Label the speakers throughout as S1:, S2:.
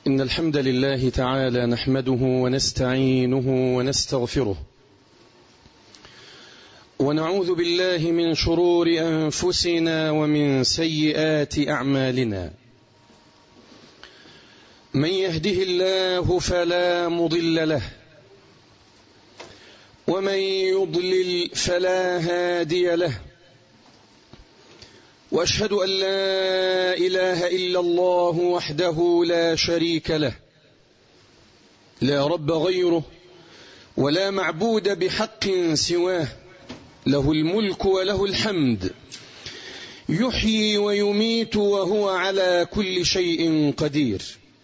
S1: إن الحمد لله تعالى نحمده ونستعينه ونستغفره ونعوذ بالله من شرور أنفسنا ومن سيئات أعمالنا من يهده الله فلا مضل له ومن يضلل فلا هادي له واشهد ان لا اله الا الله وحده لا شريك له لا رب غيره ولا معبود بحق سواه له الملك وله الحمد يحيي ويميت وهو على كل شيء قدير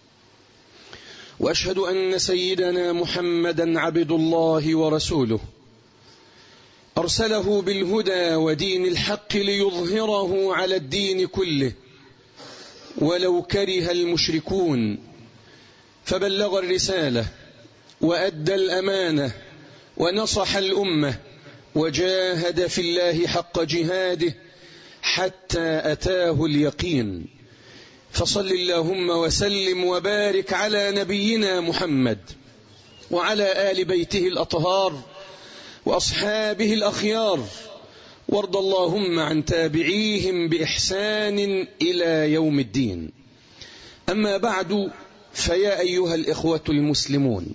S1: واشهد ان سيدنا محمدا عبد الله ورسوله ارسله بالهدى ودين الحق ليظهره على الدين كله ولو كره المشركون فبلغ الرساله وادى الامانه ونصح الامه وجاهد في الله حق جهاده حتى اتاه اليقين فصل اللهم وسلم وبارك على نبينا محمد وعلى ال بيته الاطهار واصحابه الاخيار وارض اللهم عن تابعيهم باحسان الى يوم الدين اما بعد فيا ايها الاخوه المسلمون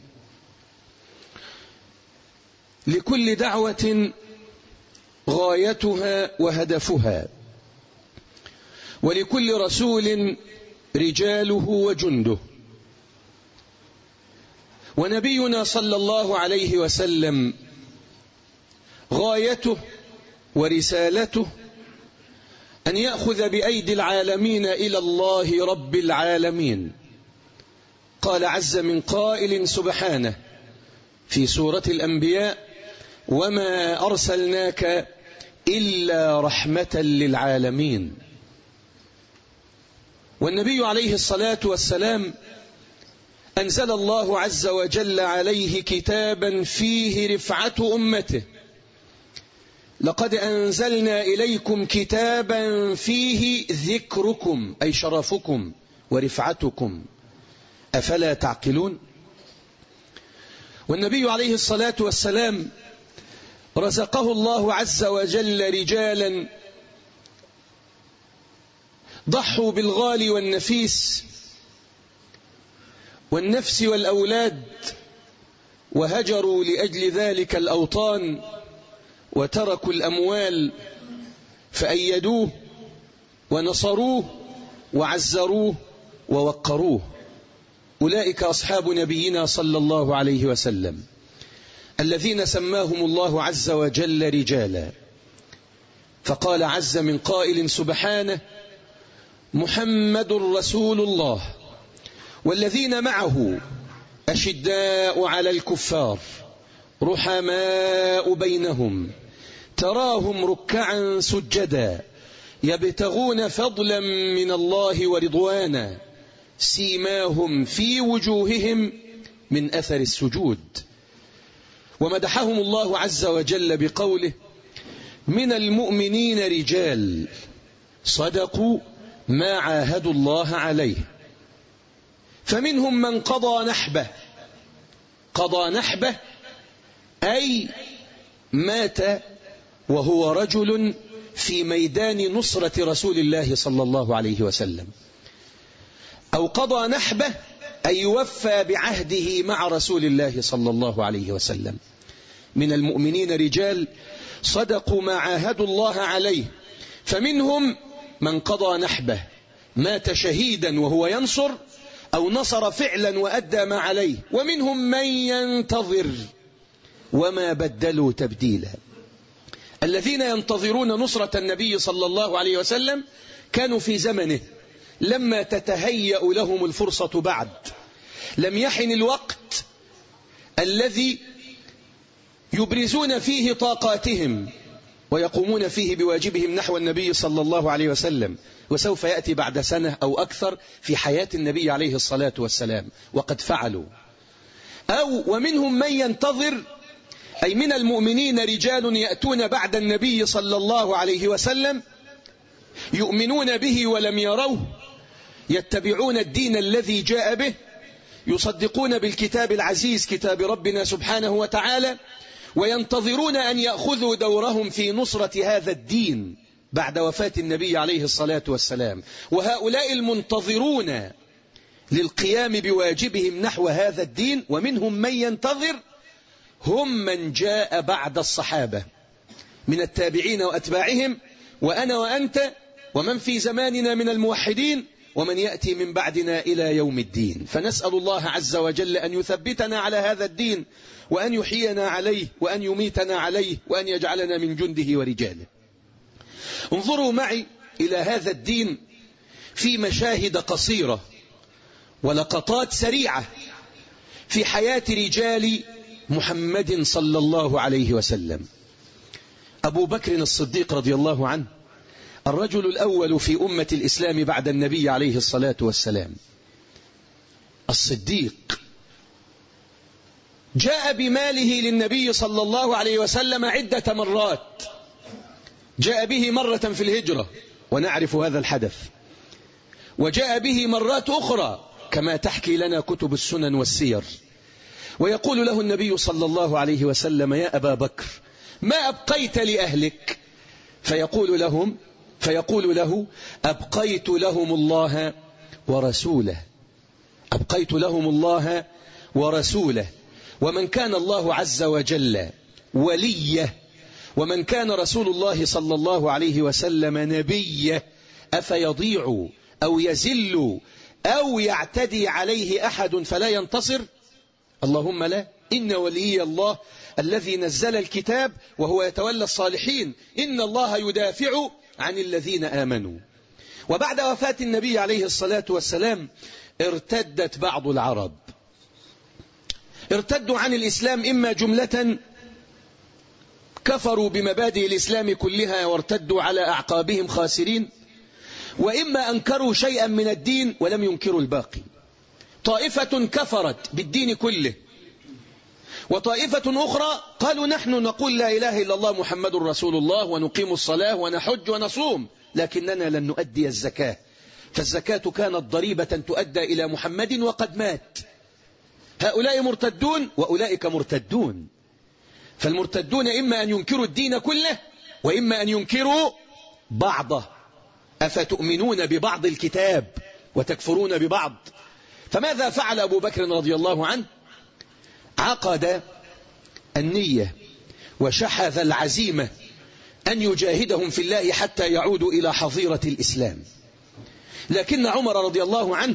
S1: لكل دعوه غايتها وهدفها ولكل رسول رجاله وجنده ونبينا صلى الله عليه وسلم غايته ورسالته أن يأخذ بأيدي العالمين إلى الله رب العالمين قال عز من قائل سبحانه في سورة الأنبياء وما أرسلناك إلا رحمة للعالمين والنبي عليه الصلاة والسلام أنزل الله عز وجل عليه كتابا فيه رفعة أمته لقد أنزلنا إليكم كتابا فيه ذكركم أي شرفكم ورفعتكم أفلا تعقلون والنبي عليه الصلاة والسلام رزقه الله عز وجل رجالا ضحوا بالغالي والنفيس والنفس والأولاد وهجروا لأجل ذلك الأوطان وتركوا الأموال فأيدوه ونصروه وعزروه ووقروه أولئك أصحاب نبينا صلى الله عليه وسلم الذين سماهم الله عز وجل رجالا فقال عز من قائل سبحانه محمد رسول الله والذين معه أشداء على الكفار رحماء بينهم تراهم ركعا سجدا يبتغون فضلا من الله ورضوانا سيماهم في وجوههم من أثر السجود ومدحهم الله عز وجل بقوله من المؤمنين رجال صدقوا ما عاهدوا الله عليه فمنهم من قضى نحبه قضى نحبه أي مات وهو رجل في ميدان نصرة رسول الله صلى الله عليه وسلم أو قضى نحبه أي وفى بعهده مع رسول الله صلى الله عليه وسلم من المؤمنين رجال صدقوا ما عاهدوا الله عليه فمنهم من قضى نحبه مات شهيدا وهو ينصر أو نصر فعلا وأدى ما عليه ومنهم من ينتظر وما بدلوا تبديلا الذين ينتظرون نصرة النبي صلى الله عليه وسلم كانوا في زمنه لما تتهيأ لهم الفرصة بعد لم يحن الوقت الذي يبرزون فيه طاقاتهم ويقومون فيه بواجبهم نحو النبي صلى الله عليه وسلم وسوف يأتي بعد سنة أو أكثر في حياة النبي عليه الصلاة والسلام وقد فعلوا أو ومنهم من ينتظر أي من المؤمنين رجال يأتون بعد النبي صلى الله عليه وسلم يؤمنون به ولم يروه يتبعون الدين الذي جاء به يصدقون بالكتاب العزيز كتاب ربنا سبحانه وتعالى وينتظرون أن يأخذوا دورهم في نصرة هذا الدين بعد وفاة النبي عليه الصلاة والسلام وهؤلاء المنتظرون للقيام بواجبهم نحو هذا الدين ومنهم من ينتظر هم من جاء بعد الصحابة من التابعين وأتباعهم وأنا وأنت ومن في زماننا من الموحدين ومن يأتي من بعدنا إلى يوم الدين فنسأل الله عز وجل أن يثبتنا على هذا الدين وأن يحيينا عليه وأن يميتنا عليه وأن يجعلنا من جنده ورجاله انظروا معي إلى هذا الدين في مشاهد قصيرة ولقطات سريعة في حياة رجال محمد صلى الله عليه وسلم أبو بكر الصديق رضي الله عنه الرجل الأول في أمة الإسلام بعد النبي عليه الصلاة والسلام الصديق جاء بماله للنبي صلى الله عليه وسلم عدة مرات جاء به مرة في الهجرة ونعرف هذا الحدث وجاء به مرات أخرى كما تحكي لنا كتب السنن والسير ويقول له النبي صلى الله عليه وسلم يا أبا بكر ما أبقيت لأهلك فيقول لهم فيقول له أبقيت لهم الله ورسوله أبقيت لهم الله ورسوله ومن كان الله عز وجل وليه ومن كان رسول الله صلى الله عليه وسلم نبيه أفيضيع أو يزل أو يعتدي عليه أحد فلا ينتصر اللهم لا إن ولي الله الذي نزل الكتاب وهو يتولى الصالحين إن الله يدافع عن الذين آمنوا وبعد وفاة النبي عليه الصلاة والسلام ارتدت بعض العرب ارتدوا عن الإسلام إما جملة كفروا بمبادئ الإسلام كلها وارتدوا على أعقابهم خاسرين وإما أنكروا شيئا من الدين ولم ينكروا الباقي طائفة كفرت بالدين كله وطائفة أخرى قالوا نحن نقول لا إله إلا الله محمد رسول الله ونقيم الصلاة ونحج ونصوم لكننا لن نؤدي الزكاة فالزكاة كانت ضريبة تؤدى إلى محمد وقد مات هؤلاء مرتدون وأولئك مرتدون فالمرتدون إما أن ينكروا الدين كله وإما أن ينكروا بعضه أفتؤمنون ببعض الكتاب وتكفرون ببعض فماذا فعل أبو بكر رضي الله عنه عقد النية وشحذ العزيمة أن يجاهدهم في الله حتى يعودوا إلى حظيرة الإسلام لكن عمر رضي الله عنه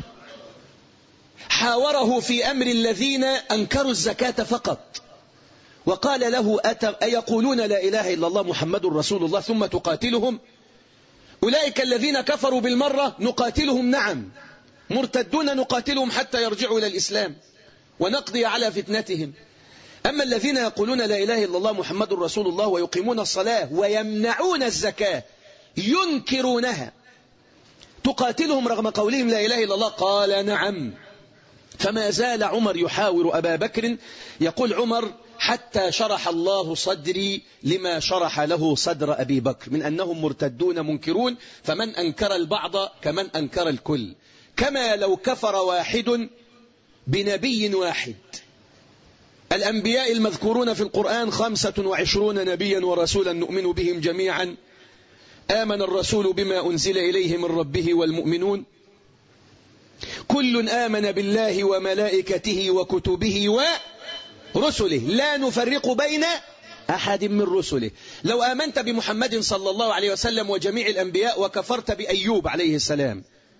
S1: حاوره في أمر الذين أنكروا الزكاة فقط وقال له أيقولون لا إله إلا الله محمد رسول الله ثم تقاتلهم أولئك الذين كفروا بالمرة نقاتلهم نعم مرتدون نقاتلهم حتى يرجعوا إلى الإسلام ونقضي على فتنتهم أما الذين يقولون لا إله إلا الله محمد رسول الله ويقيمون الصلاة ويمنعون الزكاة ينكرونها تقاتلهم رغم قولهم لا إله إلا الله قال نعم فما زال عمر يحاور أبا بكر يقول عمر حتى شرح الله صدري لما شرح له صدر أبي بكر من أنهم مرتدون منكرون فمن أنكر البعض كمن أنكر الكل كما لو كفر واحد بنبي واحد الأنبياء المذكورون في القرآن خمسة وعشرون نبيا ورسولا نؤمن بهم جميعا آمن الرسول بما أنزل إليه من ربه والمؤمنون كل آمن بالله وملائكته وكتبه ورسله لا نفرق بين أحد من رسله لو آمنت بمحمد صلى الله عليه وسلم وجميع الأنبياء وكفرت بأيوب عليه السلام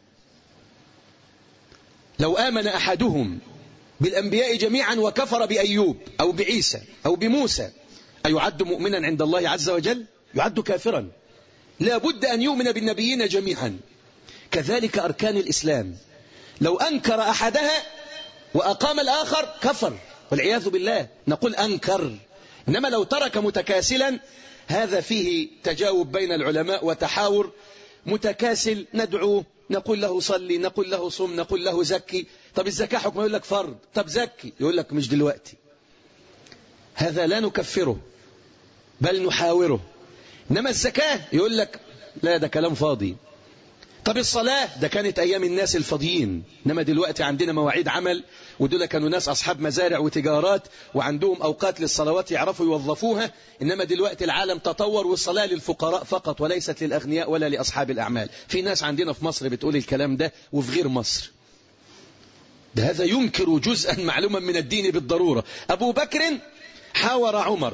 S1: لو آمن أحدهم بالأنبياء جميعا وكفر بأيوب أو بعيسى أو بموسى أيعد مؤمنا عند الله عز وجل يعد كافرا لا بد أن يؤمن بالنبيين جميعا كذلك أركان الإسلام لو أنكر أحدها وأقام الآخر كفر والعياذ بالله نقول أنكر إنما لو ترك متكاسلا هذا فيه تجاوب بين العلماء وتحاور متكاسل ندعوه نقول له صلي نقول له صم نقول له زكي طب الزكاة حكم يقول لك فرض طب زكي يقول لك مش دلوقتي هذا لا نكفره بل نحاوره إنما الزكاة يقول لك لا ده كلام فاضي طب الصلاة ده كانت أيام الناس الفاضيين إنما دلوقتي عندنا مواعيد عمل ودول كانوا ناس أصحاب مزارع وتجارات وعندهم أوقات للصلوات يعرفوا يوظفوها إنما دلوقتي العالم تطور والصلاة للفقراء فقط وليست للأغنياء ولا لأصحاب الأعمال في ناس عندنا في مصر بتقول الكلام ده وفي غير مصر ده هذا ينكر جزءا معلوما من الدين بالضرورة أبو بكر حاور عمر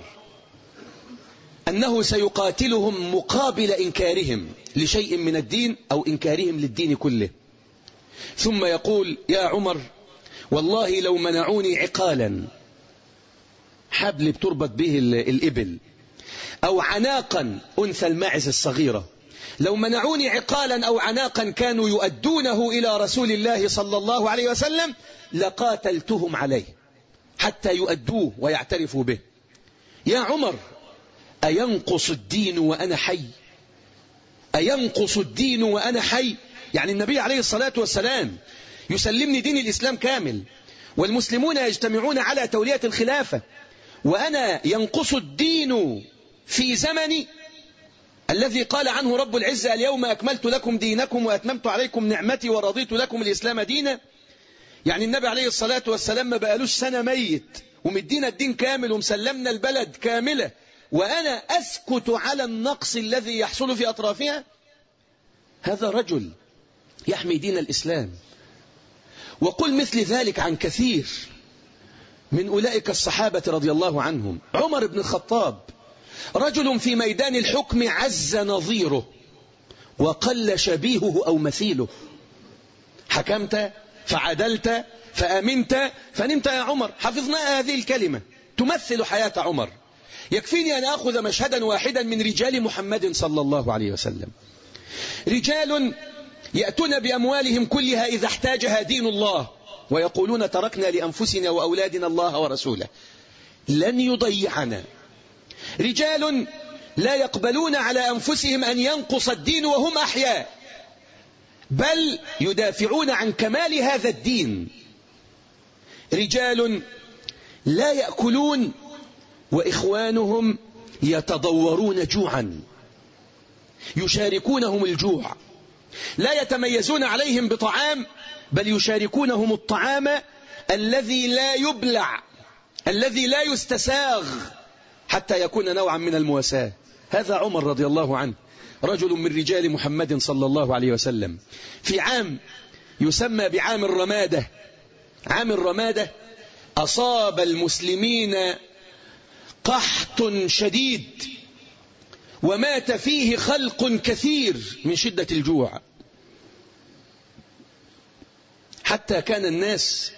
S1: أنه سيقاتلهم مقابل إنكارهم لشيء من الدين أو إنكارهم للدين كله ثم يقول يا عمر والله لو منعوني عقالا حبل بتربط به الإبل أو عناقا أنثى الماعز الصغيرة لو منعوني عقالا أو عناقا كانوا يؤدونه إلى رسول الله صلى الله عليه وسلم لقاتلتهم عليه حتى يؤدوه ويعترفوا به يا عمر أينقص الدين وأنا حي أينقص الدين وأنا حي يعني النبي عليه الصلاة والسلام يسلمني دين الإسلام كامل والمسلمون يجتمعون على تولية الخلافة وأنا ينقص الدين في زمني الذي قال عنه رب العزة اليوم أكملت لكم دينكم وأتممت عليكم نعمتي ورضيت لكم الإسلام دينا يعني النبي عليه الصلاة والسلام ما بقالوش سنة ميت ومدينا الدين كامل ومسلمنا البلد كاملة وأنا أسكت على النقص الذي يحصل في أطرافها هذا رجل يحمي دين الإسلام وقل مثل ذلك عن كثير من أولئك الصحابة رضي الله عنهم عمر بن الخطاب رجل في ميدان الحكم عز نظيره وقل شبيهه أو مثيله حكمت فعدلت فأمنت فنمت يا عمر حفظنا هذه الكلمة تمثل حياة عمر يكفيني أن أخذ مشهدا واحدا من رجال محمد صلى الله عليه وسلم رجال يأتون بأموالهم كلها إذا احتاجها دين الله ويقولون تركنا لأنفسنا وأولادنا الله ورسوله لن يضيعنا رجال لا يقبلون على أنفسهم أن ينقص الدين وهم أحياء بل يدافعون عن كمال هذا الدين رجال لا يأكلون وإخوانهم يتضورون جوعا يشاركونهم الجوع لا يتميزون عليهم بطعام بل يشاركونهم الطعام الذي لا يبلع الذي لا يستساغ حتى يكون نوعا من المواساة هذا عمر رضي الله عنه رجل من رجال محمد صلى الله عليه وسلم في عام يسمى بعام الرمادة عام الرمادة أصاب المسلمين قحط شديد ومات فيه خلق كثير من شدة الجوع حتى كان الناس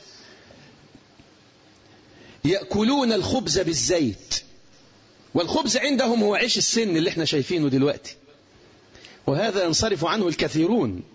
S1: يأكلون الخبز بالزيت والخبز عندهم هو عيش السن اللي احنا شايفينه دلوقتي وهذا ينصرف عنه الكثيرون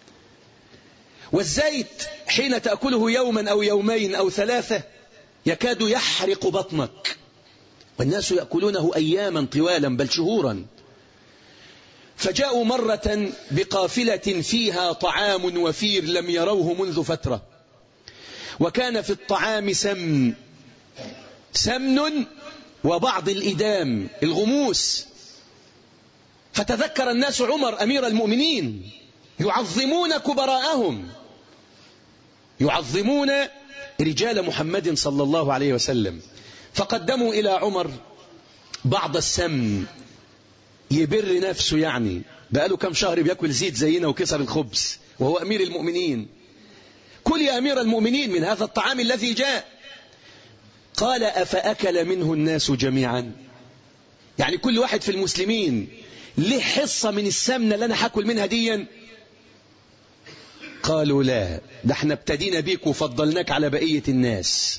S1: والزيت حين تأكله يوما أو يومين أو ثلاثة يكاد يحرق بطنك والناس يأكلونه أياما طوالا بل شهورا فجاءوا مرة بقافلة فيها طعام وفير لم يروه منذ فترة وكان في الطعام سمن سمن وبعض الإدام الغموس فتذكر الناس عمر أمير المؤمنين يعظمون كبراءهم يعظمون رجال محمد صلى الله عليه وسلم فقدموا إلى عمر بعض السمن يبر نفسه يعني بقاله كم شهر بياكل زيت زينا وكسر الخبز وهو أمير المؤمنين كل يا أمير المؤمنين من هذا الطعام الذي جاء قال أفأكل منه الناس جميعا يعني كل واحد في المسلمين له حصة من السمنة اللي أنا حاكل منها ديا قالوا لا ده احنا ابتدينا بيك وفضلناك على بقية الناس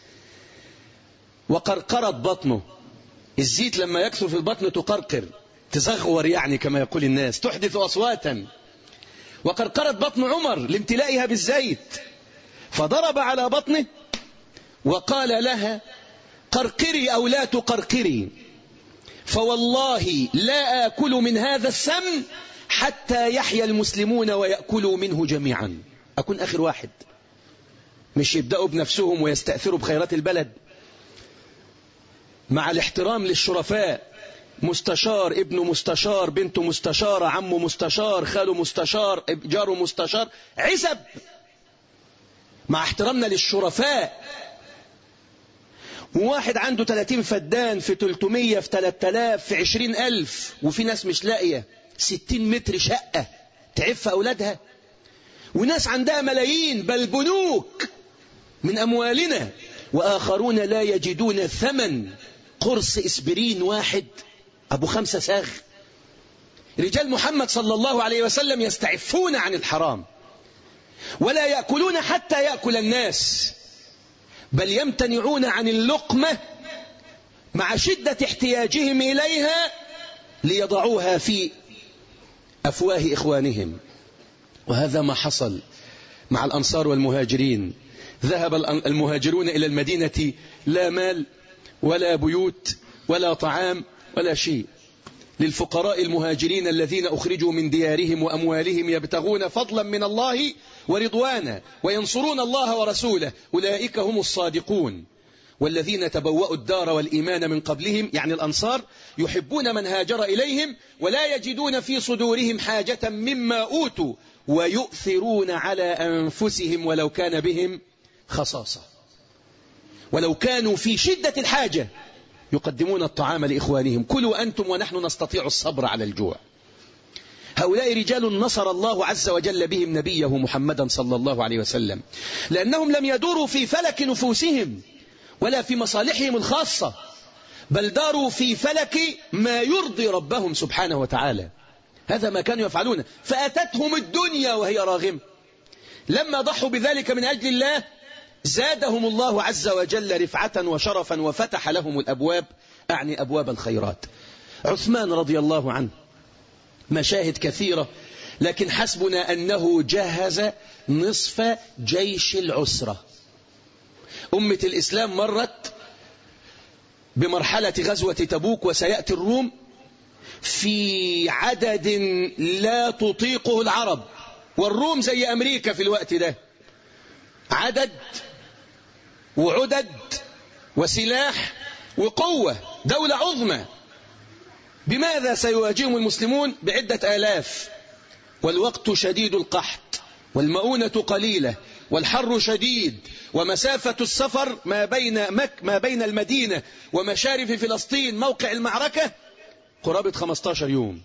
S1: وقرقرت بطنه الزيت لما يكثر في البطن تقرقر تزغور يعني كما يقول الناس تحدث أصواتا وقرقرت بطن عمر لامتلائها بالزيت فضرب على بطنه وقال لها قرقري أو لا تقرقري فوالله لا آكل من هذا السم حتى يحيا المسلمون ويأكلوا منه جميعا أكون آخر واحد مش يبدأوا بنفسهم ويستأثروا بخيرات البلد مع الاحترام للشرفاء مستشار ابن مستشار بنت مستشار عم مستشار خاله مستشار جاره مستشار عزب مع احترامنا للشرفاء وواحد عنده 30 فدان في 300 في 3000 في 20000 وفي ناس مش لاقية 60 متر شقة تعف أولادها وناس عندها ملايين بل بنوك من أموالنا وآخرون لا يجدون ثمن قرص إسبرين واحد أبو خمسة ساغ رجال محمد صلى الله عليه وسلم يستعفون عن الحرام ولا يأكلون حتى يأكل الناس بل يمتنعون عن اللقمة مع شدة احتياجهم إليها ليضعوها في أفواه إخوانهم وهذا ما حصل مع الأنصار والمهاجرين ذهب المهاجرون إلى المدينة لا مال ولا بيوت ولا طعام ولا شيء للفقراء المهاجرين الذين أخرجوا من ديارهم وأموالهم يبتغون فضلا من الله ورضوانا وينصرون الله ورسوله أولئك هم الصادقون والذين تبوأوا الدار والإيمان من قبلهم يعني الأنصار يحبون من هاجر إليهم ولا يجدون في صدورهم حاجة مما أوتوا ويؤثرون على أنفسهم ولو كان بهم خصاصة ولو كانوا في شدة الحاجة يقدمون الطعام لإخوانهم كلوا أنتم ونحن نستطيع الصبر على الجوع هؤلاء رجال نصر الله عز وجل بهم نبيه محمدا صلى الله عليه وسلم لأنهم لم يدوروا في فلك نفوسهم ولا في مصالحهم الخاصة بل داروا في فلك ما يرضي ربهم سبحانه وتعالى هذا ما كانوا يفعلون فأتتهم الدنيا وهي راغمة لما ضحوا بذلك من أجل الله زادهم الله عز وجل رفعة وشرفا وفتح لهم الأبواب أعني أبواب الخيرات عثمان رضي الله عنه مشاهد كثيرة لكن حسبنا أنه جهز نصف جيش العسرة أمة الإسلام مرت بمرحلة غزوة تبوك وسيأتي الروم في عدد لا تطيقه العرب والروم زي أمريكا في الوقت ده عدد وعدد وسلاح وقوة دولة عظمى بماذا سيواجههم المسلمون بعدة آلاف والوقت شديد القحط والمؤونة قليلة والحر شديد ومسافة السفر ما بين مك ما بين المدينة ومشارف فلسطين موقع المعركة قرابة 15 يوم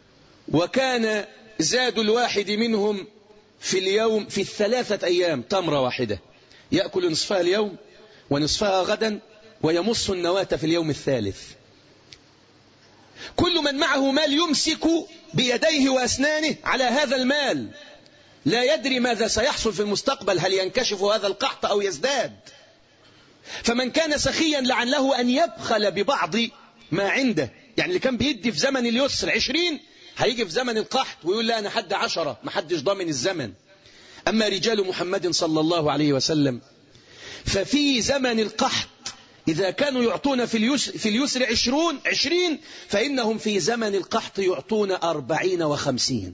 S1: وكان زاد الواحد منهم في اليوم في الثلاثة أيام تمرة واحدة يأكل نصفها اليوم ونصفها غدا ويمص النواة في اليوم الثالث كل من معه مال يمسك بيديه وأسنانه على هذا المال لا يدري ماذا سيحصل في المستقبل هل ينكشف هذا القحط أو يزداد فمن كان سخيا لعله أن يبخل ببعض ما عنده يعني اللي كان بيدي في زمن اليسر عشرين هيجي في زمن القحط ويقول لا أنا حد عشرة ما حدش ضامن الزمن أما رجال محمد صلى الله عليه وسلم ففي زمن القحط إذا كانوا يعطون في اليسر, في اليسر عشرون عشرين فإنهم في زمن القحط يعطون أربعين وخمسين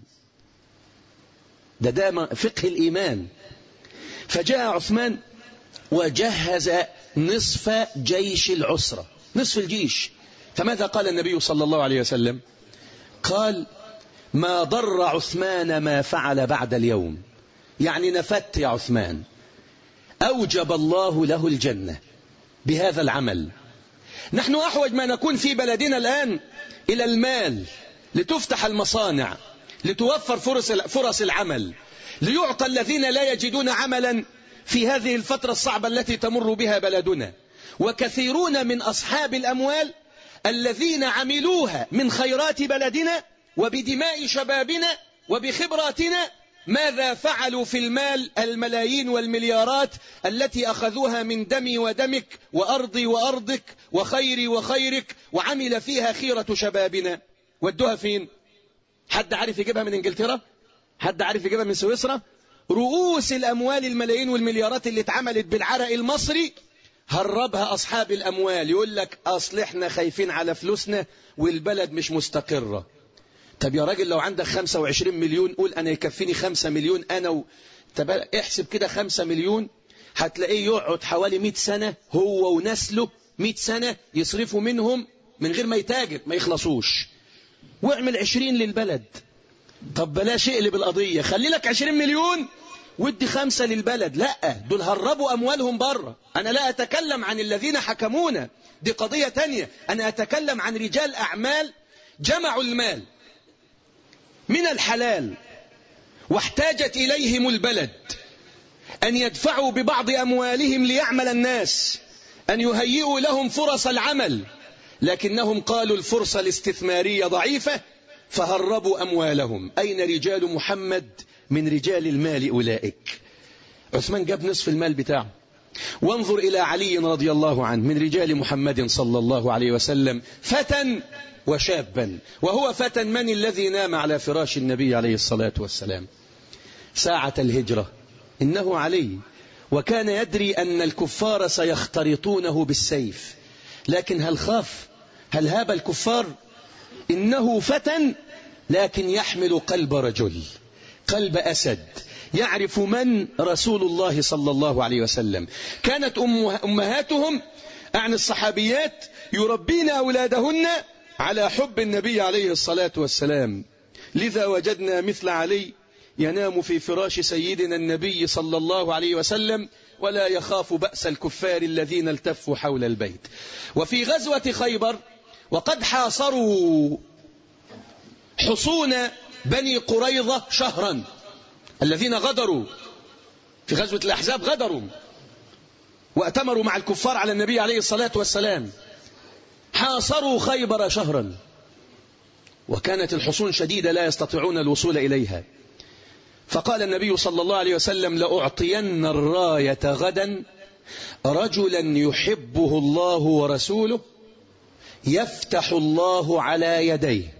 S1: ده ده فقه الإيمان فجاء عثمان وجهز نصف جيش العسرة نصف الجيش فماذا قال النبي صلى الله عليه وسلم قال ما ضر عثمان ما فعل بعد اليوم يعني نفت يا عثمان أوجب الله له الجنة بهذا العمل نحن أحوج ما نكون في بلدنا الآن إلى المال لتفتح المصانع لتوفر فرص فرص العمل ليعطى الذين لا يجدون عملا في هذه الفترة الصعبة التي تمر بها بلدنا وكثيرون من أصحاب الأموال الذين عملوها من خيرات بلدنا وبدماء شبابنا وبخبراتنا ماذا فعلوا في المال الملايين والمليارات التي أخذوها من دمي ودمك وأرضي وأرضك وخيري وخيرك وعمل فيها خيرة شبابنا ودوها فين حد عارف يجيبها من انجلترا حد عارف يجيبها من سويسرا رؤوس الأموال الملايين والمليارات اللي اتعملت بالعرق المصري هربها أصحاب الأموال يقول لك أصل احنا خايفين على فلوسنا والبلد مش مستقرة طب يا راجل لو عندك 25 مليون قول أنا يكفيني 5 مليون أنا و... طب احسب كده 5 مليون هتلاقيه يقعد حوالي 100 سنة هو ونسله 100 سنة يصرفوا منهم من غير ما يتاجر ما يخلصوش واعمل عشرين للبلد طب بلاش اقلب القضية خلي لك عشرين مليون ودي خمسة للبلد لا دول هربوا أموالهم بره أنا لا أتكلم عن الذين حكمونا دي قضية تانية أنا أتكلم عن رجال أعمال جمعوا المال من الحلال واحتاجت إليهم البلد أن يدفعوا ببعض أموالهم ليعمل الناس أن يهيئوا لهم فرص العمل لكنهم قالوا الفرصة الاستثمارية ضعيفة فهربوا أموالهم أين رجال محمد من رجال المال أولئك عثمان جاب نصف المال بتاعه وانظر إلى علي رضي الله عنه من رجال محمد صلى الله عليه وسلم فتى وشابا وهو فتى من الذي نام على فراش النبي عليه الصلاة والسلام ساعة الهجرة إنه علي وكان يدري أن الكفار سيخترطونه بالسيف لكن هل خاف هل هاب الكفار إنه فتى لكن يحمل قلب رجل قلب أسد يعرف من رسول الله صلى الله عليه وسلم كانت أمهاتهم عن الصحابيات يربين أولادهن على حب النبي عليه الصلاة والسلام لذا وجدنا مثل علي ينام في فراش سيدنا النبي صلى الله عليه وسلم ولا يخاف بأس الكفار الذين التفوا حول البيت وفي غزوة خيبر وقد حاصروا حصون بني قريظة شهرا الذين غدروا في غزوة الأحزاب غدروا وأتمروا مع الكفار على النبي عليه الصلاة والسلام حاصروا خيبر شهرا وكانت الحصون شديدة لا يستطيعون الوصول إليها فقال النبي صلى الله عليه وسلم لأعطين الراية غدا رجلا يحبه الله ورسوله يفتح الله على يديه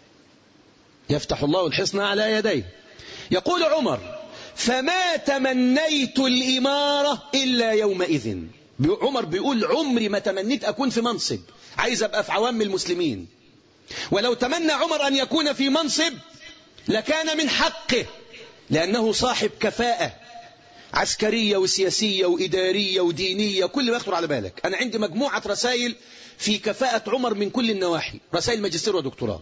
S1: يفتح الله الحصن على يديه يقول عمر فما تمنيت الإمارة إلا يومئذ عمر بيقول عمري ما تمنيت أكون في منصب عايز أبقى في عوام المسلمين ولو تمنى عمر أن يكون في منصب لكان من حقه لأنه صاحب كفاءة عسكرية وسياسية وإدارية ودينية كل ما يخطر على بالك أنا عندي مجموعة رسائل في كفاءة عمر من كل النواحي رسائل ماجستير ودكتوراه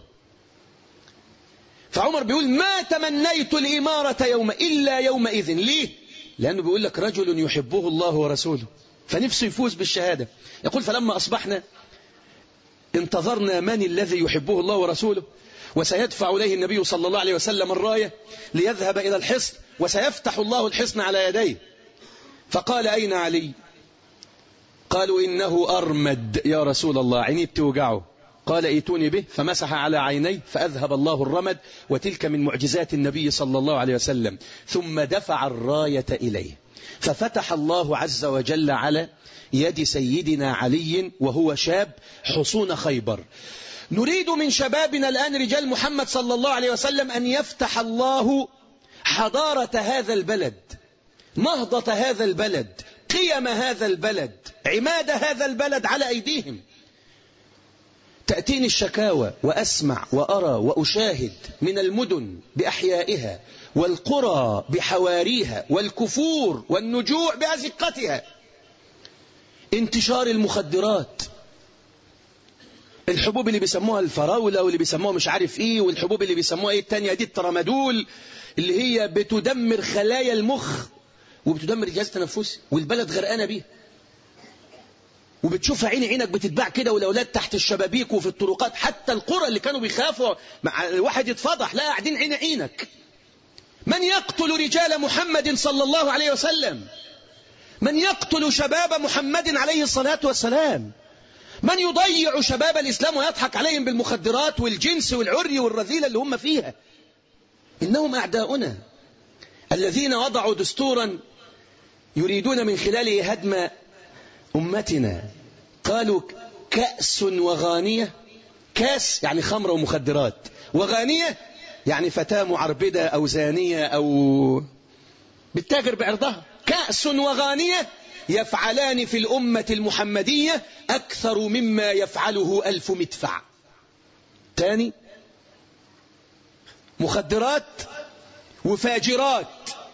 S1: فعمر بيقول ما تمنيت الإمارة يوم إلا يومئذ ليه لأنه بيقول لك رجل يحبه الله ورسوله فنفسه يفوز بالشهادة يقول فلما أصبحنا انتظرنا من الذي يحبه الله ورسوله وسيدفع إليه النبي صلى الله عليه وسلم الراية ليذهب إلى الحصن وسيفتح الله الحصن على يديه فقال أين علي قالوا إنه أرمد يا رسول الله عيني بتوجعه قال ايتوني به فمسح على عينيه فأذهب الله الرمد وتلك من معجزات النبي صلى الله عليه وسلم ثم دفع الراية إليه ففتح الله عز وجل على يد سيدنا علي وهو شاب حصون خيبر نريد من شبابنا الآن رجال محمد صلى الله عليه وسلم أن يفتح الله حضارة هذا البلد نهضة هذا البلد قيم هذا البلد عماد هذا البلد على أيديهم تأتيني الشكاوى وأسمع وأرى وأشاهد من المدن بأحيائها والقرى بحواريها والكفور والنجوع بأزقتها انتشار المخدرات الحبوب اللي بيسموها الفراولة واللي بيسموها مش عارف ايه والحبوب اللي بيسموها ايه التانية دي الترامادول اللي هي بتدمر خلايا المخ وبتدمر الجهاز التنفسي والبلد غرقانة بيها وبتشوفها عين عينك بتتباع كده والاولاد تحت الشبابيك وفي الطرقات حتى القرى اللي كانوا بيخافوا مع الواحد يتفضح لا قاعدين عين عينك من يقتل رجال محمد صلى الله عليه وسلم من يقتل شباب محمد عليه الصلاة والسلام من يضيع شباب الإسلام ويضحك عليهم بالمخدرات والجنس والعري والرذيلة اللي هم فيها إنهم أعداؤنا الذين وضعوا دستورا يريدون من خلاله هدم أمتنا قالوا كأس وغانية كاس يعني خمر ومخدرات وغانية يعني فتاة معربدة أو زانية أو بالتاجر بعرضها كأس وغانية يفعلان في الأمة المحمدية أكثر مما يفعله ألف مدفع تاني مخدرات وفاجرات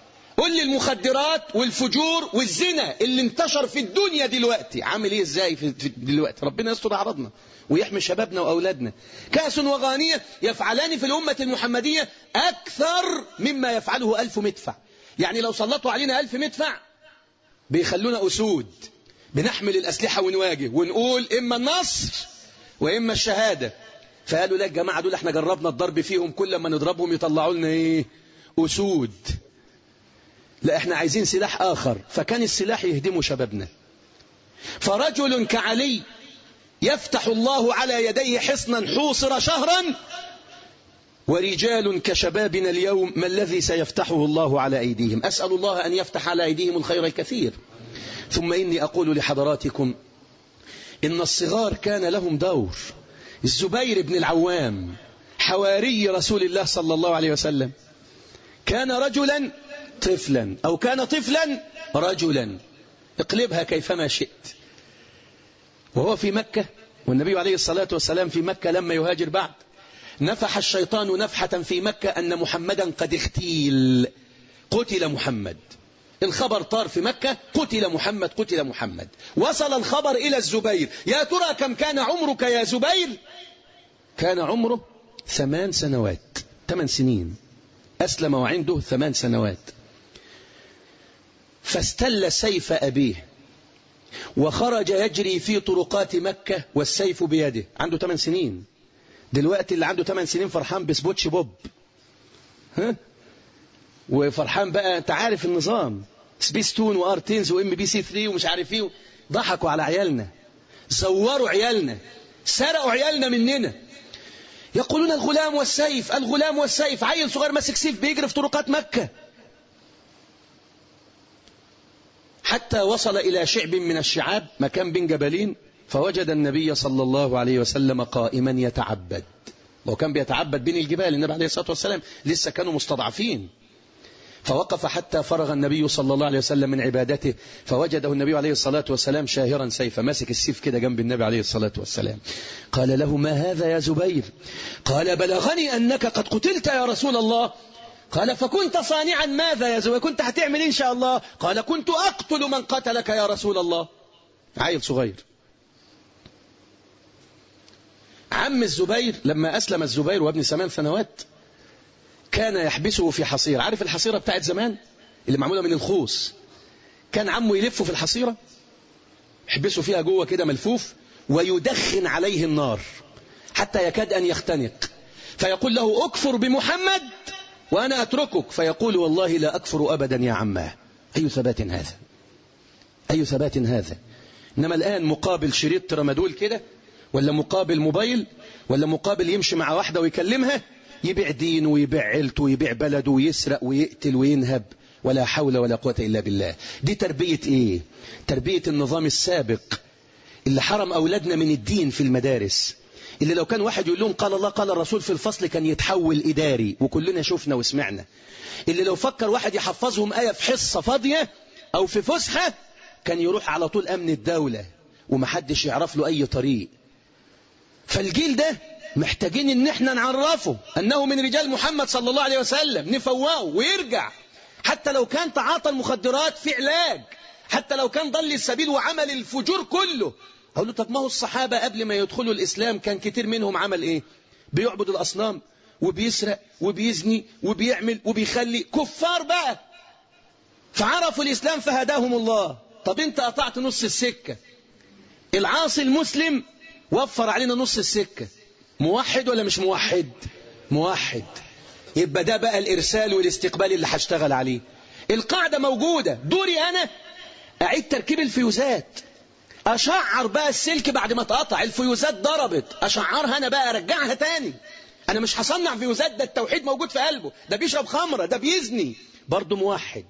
S1: قل لي المخدرات والفجور والزنا اللي انتشر في الدنيا دلوقتي عامل ايه ازاي في في دلوقتي ربنا يستر اعراضنا ويحمي شبابنا واولادنا كاس وغانيه يفعلان في الامه المحمديه اكثر مما يفعله ألف مدفع يعني لو سلطوا علينا ألف مدفع بيخلونا اسود بنحمل الاسلحه ونواجه ونقول اما النصر واما الشهاده فقالوا لا الجماعه دول احنا جربنا الضرب فيهم كل ما نضربهم يطلعوا لنا ايه اسود لا احنا عايزين سلاح آخر فكان السلاح يهدم شبابنا فرجل كعلي يفتح الله على يديه حصنا حوصر شهرا ورجال كشبابنا اليوم ما الذي سيفتحه الله على أيديهم أسأل الله أن يفتح على أيديهم الخير الكثير ثم إني أقول لحضراتكم إن الصغار كان لهم دور الزبير بن العوام حواري رسول الله صلى الله عليه وسلم كان رجلا طفلا أو كان طفلا رجلا اقلبها كيفما شئت وهو في مكة والنبي عليه الصلاة والسلام في مكة لما يهاجر بعد نفح الشيطان نفحة في مكة أن محمدا قد اختيل قتل محمد الخبر طار في مكة قتل محمد قتل محمد وصل الخبر إلى الزبير يا ترى كم كان عمرك يا زبير كان عمره ثمان سنوات ثمان سنين أسلم وعنده ثمان سنوات فاستل سيف أبيه وخرج يجري في طرقات مكة والسيف بيده عنده 8 سنين دلوقتي اللي عنده 8 سنين فرحان بسبوتش بوب ها وفرحان بقى انت عارف النظام سبيستون وارتينز وام بي سي 3 ومش عارف ايه ضحكوا على عيالنا زوروا عيالنا سرقوا عيالنا مننا يقولون الغلام والسيف الغلام والسيف عيل صغير ماسك سيف بيجري في طرقات مكة حتى وصل إلى شعب من الشعاب مكان بين جبلين فوجد النبي صلى الله عليه وسلم قائما يتعبد وكان بيتعبد بين الجبال النبي عليه الصلاة والسلام لسه كانوا مستضعفين فوقف حتى فرغ النبي صلى الله عليه وسلم من عبادته فوجده النبي عليه الصلاة والسلام شاهرا سيفا ماسك السيف كده جنب النبي عليه الصلاة والسلام قال له ما هذا يا زبير قال بلغني أنك قد قتلت يا رسول الله قال فكنت صانعا ماذا يا زبير كنت هتعمل إن شاء الله قال كنت أقتل من قتلك يا رسول الله عيل صغير عم الزبير لما أسلم الزبير وابن ثمان سنوات كان يحبسه في حصيرة عارف الحصيرة بتاعت زمان اللي معمولة من الخوص كان عمه يلفه في الحصيرة يحبسه فيها جوه كده ملفوف ويدخن عليه النار حتى يكاد أن يختنق فيقول له أكفر بمحمد وأنا أتركك فيقول والله لا أكفر أبدا يا عماه أي ثبات هذا أي ثبات هذا إنما الآن مقابل شريط ترامادول كده ولا مقابل موبايل ولا مقابل يمشي مع واحدة ويكلمها يبيع دينه ويبيع عيلته ويبيع بلده ويسرق ويقتل وينهب ولا حول ولا قوة إلا بالله دي تربية إيه تربية النظام السابق اللي حرم أولادنا من الدين في المدارس اللي لو كان واحد يقول لهم قال الله قال الرسول في الفصل كان يتحول إداري وكلنا شفنا وسمعنا اللي لو فكر واحد يحفظهم آية في حصة فاضية أو في فسحة كان يروح على طول أمن الدولة ومحدش يعرف له أي طريق فالجيل ده محتاجين ان احنا نعرفه انه من رجال محمد صلى الله عليه وسلم نفواه ويرجع حتى لو كان تعاطى المخدرات في علاج حتى لو كان ضل السبيل وعمل الفجور كله اقول له طب ما هو الصحابه قبل ما يدخلوا الاسلام كان كتير منهم عمل ايه بيعبد الاصنام وبيسرق وبيزني وبيعمل وبيخلي كفار بقى فعرفوا الاسلام فهداهم الله طب انت قطعت نص السكه العاصي المسلم وفر علينا نص السكه موحد ولا مش موحد موحد يبقى ده بقى الإرسال والاستقبال اللي هشتغل عليه القاعدة موجودة دوري أنا أعيد تركيب الفيوزات أشعر بقى السلك بعد ما اتقطع الفيوزات ضربت أشعرها أنا بقى أرجعها تاني أنا مش هصنع فيوزات ده التوحيد موجود في قلبه ده بيشرب خمرة ده بيزني برضه موحد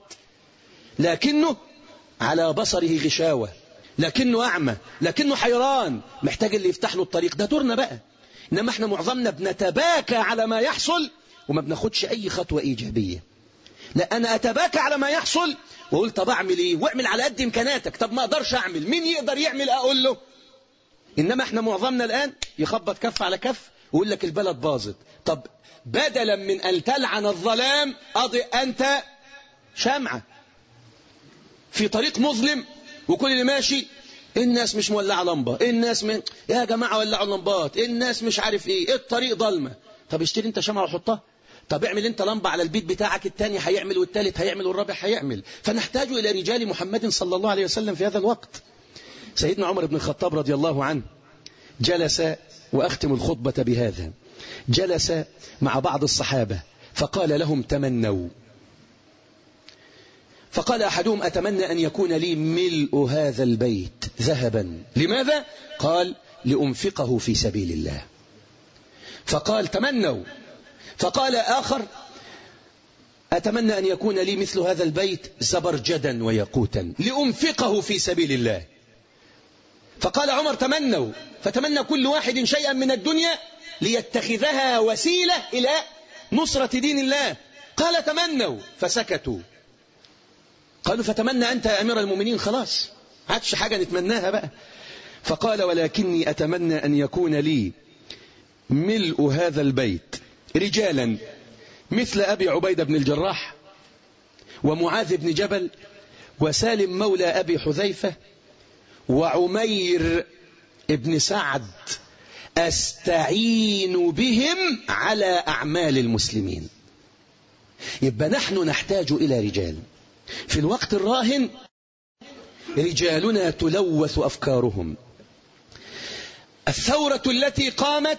S1: لكنه على بصره غشاوة لكنه أعمى لكنه حيران محتاج اللي يفتح له الطريق ده دورنا بقى إنما احنا معظمنا بنتباكى على ما يحصل وما بناخدش أي خطوة إيجابية لا أنا أتباكى على ما يحصل وأقول طب أعمل إيه واعمل على قد إمكاناتك طب ما أقدرش أعمل مين يقدر يعمل أقول له إنما احنا معظمنا الآن يخبط كف على كف ويقول لك البلد باظت طب بدلا من أن تلعن الظلام أضئ أنت شمعة في طريق مظلم وكل اللي ماشي الناس مش مولعة لمبة الناس من يا جماعة ولعوا اللمبات الناس مش عارف ايه الطريق ضلمة طب اشتري انت شمعة وحطها طب اعمل انت لمبة على البيت بتاعك التاني هيعمل والتالت هيعمل والرابع هيعمل فنحتاج إلى رجال محمد صلى الله عليه وسلم في هذا الوقت سيدنا عمر بن الخطاب رضي الله عنه جلس وأختم الخطبة بهذا جلس مع بعض الصحابة فقال لهم تمنوا فقال أحدهم أتمنى أن يكون لي ملء هذا البيت ذهبا لماذا؟ قال لأنفقه في سبيل الله فقال تمنوا فقال آخر أتمنى أن يكون لي مثل هذا البيت زبرجدا ويقوتا لأنفقه في سبيل الله فقال عمر تمنوا فتمنى كل واحد شيئا من الدنيا ليتخذها وسيلة إلى نصرة دين الله قال تمنوا فسكتوا قالوا فتمنى أنت يا أمير المؤمنين خلاص عادش حاجة نتمناها بقى فقال ولكني أتمنى أن يكون لي ملء هذا البيت رجالا مثل أبي عبيدة بن الجراح ومعاذ بن جبل وسالم مولى أبي حذيفة وعمير بن سعد أستعين بهم على أعمال المسلمين يبقى نحن نحتاج إلى رجال في الوقت الراهن رجالنا تلوث أفكارهم الثورة التي قامت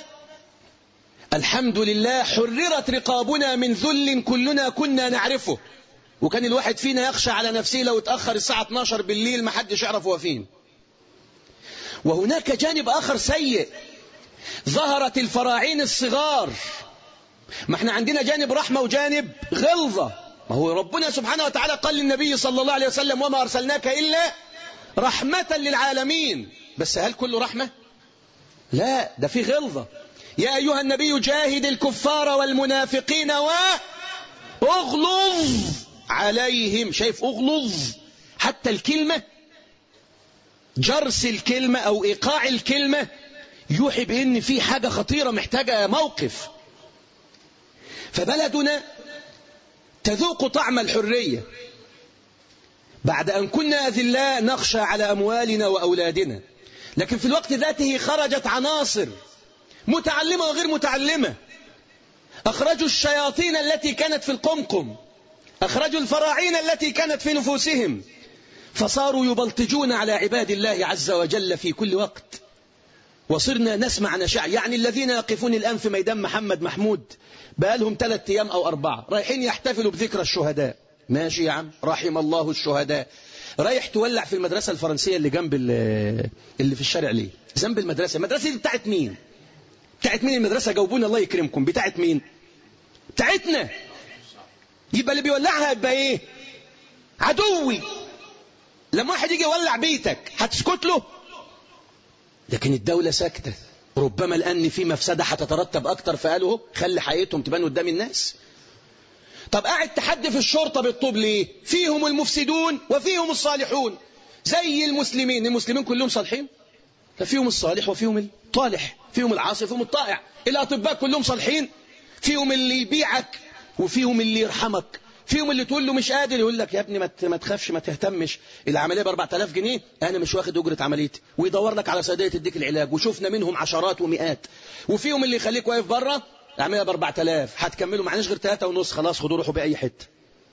S1: الحمد لله حررت رقابنا من ذل كلنا كنا نعرفه وكان الواحد فينا يخشى على نفسه لو اتأخر الساعة 12 بالليل ما حدش يعرف هو فين وهناك جانب آخر سيء ظهرت الفراعين الصغار ما احنا عندنا جانب رحمة وجانب غلظة ما هو ربنا سبحانه وتعالى قال للنبي صلى الله عليه وسلم وما أرسلناك إلا رحمة للعالمين بس هل كله رحمة لا ده في غلظة يا أيها النبي جاهد الكفار والمنافقين واغلظ عليهم شايف اغلظ حتى الكلمة جرس الكلمة أو إيقاع الكلمة يوحي بأن في حاجة خطيرة محتاجة موقف فبلدنا تذوق طعم الحرية بعد أن كنا أذلاء نخشى على أموالنا وأولادنا لكن في الوقت ذاته خرجت عناصر متعلمة وغير متعلمة أخرجوا الشياطين التي كانت في القمقم أخرجوا الفراعين التي كانت في نفوسهم فصاروا يبلطجون على عباد الله عز وجل في كل وقت وصرنا نسمع نشاع يعني الذين يقفون الآن في ميدان محمد محمود بقالهم ثلاثة أيام أو أربعة رايحين يحتفلوا بذكرى الشهداء ماشي يا عم رحم الله الشهداء رايح تولع في المدرسة الفرنسية اللي جنب اللي في الشارع ليه جنب المدرسة المدرسة دي بتاعت مين بتاعت مين المدرسة جاوبونا الله يكرمكم بتاعت مين بتاعتنا يبقى اللي بيولعها يبقى ايه عدوي لما واحد يجي يولع بيتك هتسكت له لكن الدولة ساكتة ربما لأن في مفسدة هتترتب أكتر فقالوا خلي حقيقتهم تبان قدام الناس طب قاعد تحدي في الشرطة بالطوب ليه فيهم المفسدون وفيهم الصالحون زي المسلمين المسلمين كلهم صالحين ففيهم الصالح وفيهم الطالح فيهم العاصي وفيهم الطائع الأطباء كلهم صالحين فيهم اللي يبيعك وفيهم اللي يرحمك فيهم اللي تقول له مش قادر يقول لك يا ابني ما تخافش ما تهتمش العمليه ب 4000 جنيه انا مش واخد اجره عمليتي ويدور لك على صيدليه تديك العلاج وشفنا منهم عشرات ومئات وفيهم اللي يخليك واقف بره العمليه ب 4000 هتكملوا معناش غير 3 ونص خلاص خدوا روحوا باي حته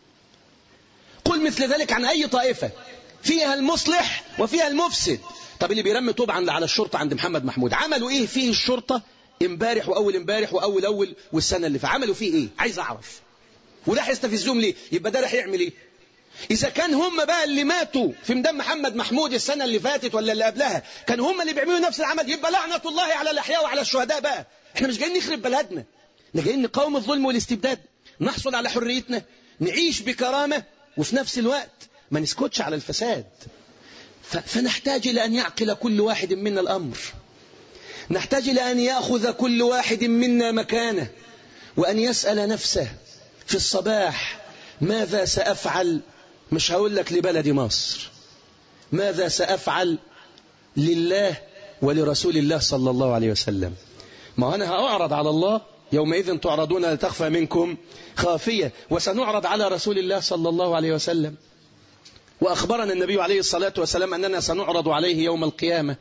S1: قل مثل ذلك عن اي طائفه فيها المصلح وفيها المفسد طب اللي بيرمي طوب عند على الشرطه عند محمد محمود عملوا ايه فيه الشرطه امبارح واول امبارح واول اول والسنه اللي فعملوا فيه ايه عايز اعرف وده هيستفزهم ليه يبقى ده راح يعمل ايه إذا كان هم بقى اللي ماتوا في ميدان محمد محمود السنة اللي فاتت ولا اللي قبلها كان هم اللي بيعملوا نفس العمل يبقى لعنة الله على الأحياء وعلى الشهداء بقى احنا مش جايين نخرب بلدنا احنا جايين نقاوم الظلم والاستبداد نحصل على حريتنا نعيش بكرامة وفي نفس الوقت ما نسكتش على الفساد فنحتاج إلى أن يعقل كل واحد منا الأمر نحتاج إلى أن يأخذ كل واحد منا مكانه وأن يسأل نفسه في الصباح ماذا سأفعل مش هقول لك لبلد مصر ماذا سأفعل لله ولرسول الله صلى الله عليه وسلم ما أنا هأعرض على الله يومئذ تعرضون لا تخفى منكم خافية وسنعرض على رسول الله صلى الله عليه وسلم وأخبرنا النبي عليه الصلاة والسلام أننا سنعرض عليه يوم القيامة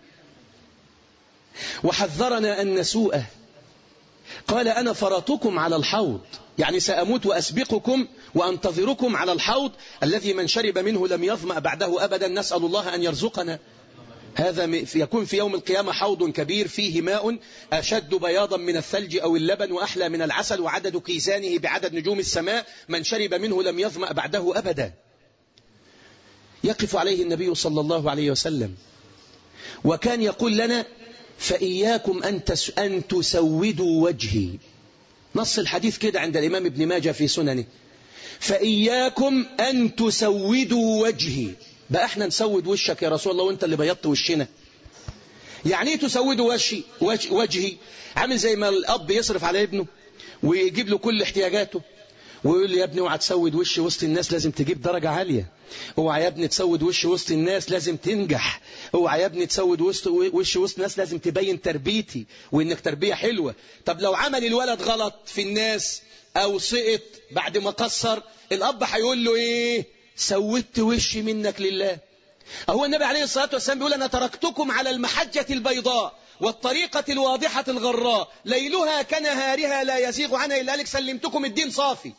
S1: وحذرنا أن نسوءه قال أنا فرطكم على الحوض يعني سأموت وأسبقكم وأنتظركم على الحوض الذي من شرب منه لم يظمأ بعده أبدا نسأل الله أن يرزقنا هذا يكون في يوم القيامة حوض كبير فيه ماء أشد بياضا من الثلج أو اللبن وأحلى من العسل وعدد كيزانه بعدد نجوم السماء من شرب منه لم يظمأ بعده أبدا يقف عليه النبي صلى الله عليه وسلم وكان يقول لنا فإياكم أن, أن تسودوا وجهي نص الحديث كده عند الإمام ابن ماجه في سننه فإياكم أن تسودوا وجهي بقى احنا نسود وشك يا رسول الله وانت اللي بيضت وشنا يعني ايه تسود وشي وجهي عامل زي ما الاب يصرف على ابنه ويجيب له كل احتياجاته ويقول لي يا ابني اوعى تسود وش وسط الناس لازم تجيب درجة عالية اوعى يا ابني تسود وش وسط الناس لازم تنجح اوعى يا ابني تسود وسط وش وسط الناس لازم تبين تربيتي وانك تربية حلوة طب لو عمل الولد غلط في الناس او سقط بعد ما قصر الاب هيقول له ايه سودت وشي منك لله هو النبي عليه الصلاة والسلام بيقول أنا تركتكم على المحجة البيضاء والطريقة الواضحة الغراء ليلها كنهارها لا يزيغ عنها إلا لك سلمتكم الدين صافي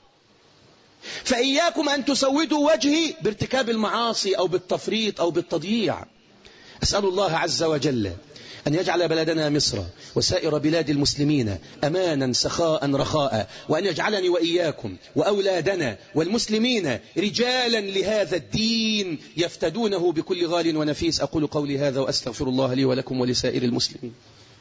S1: فإياكم أن تسودوا وجهي بارتكاب المعاصي أو بالتفريط أو بالتضييع أسأل الله عز وجل أن يجعل بلدنا مصر وسائر بلاد المسلمين أمانا سخاء رخاء وأن يجعلني وإياكم وأولادنا والمسلمين رجالا لهذا الدين يفتدونه بكل غال ونفيس أقول قولي هذا وأستغفر الله لي ولكم ولسائر المسلمين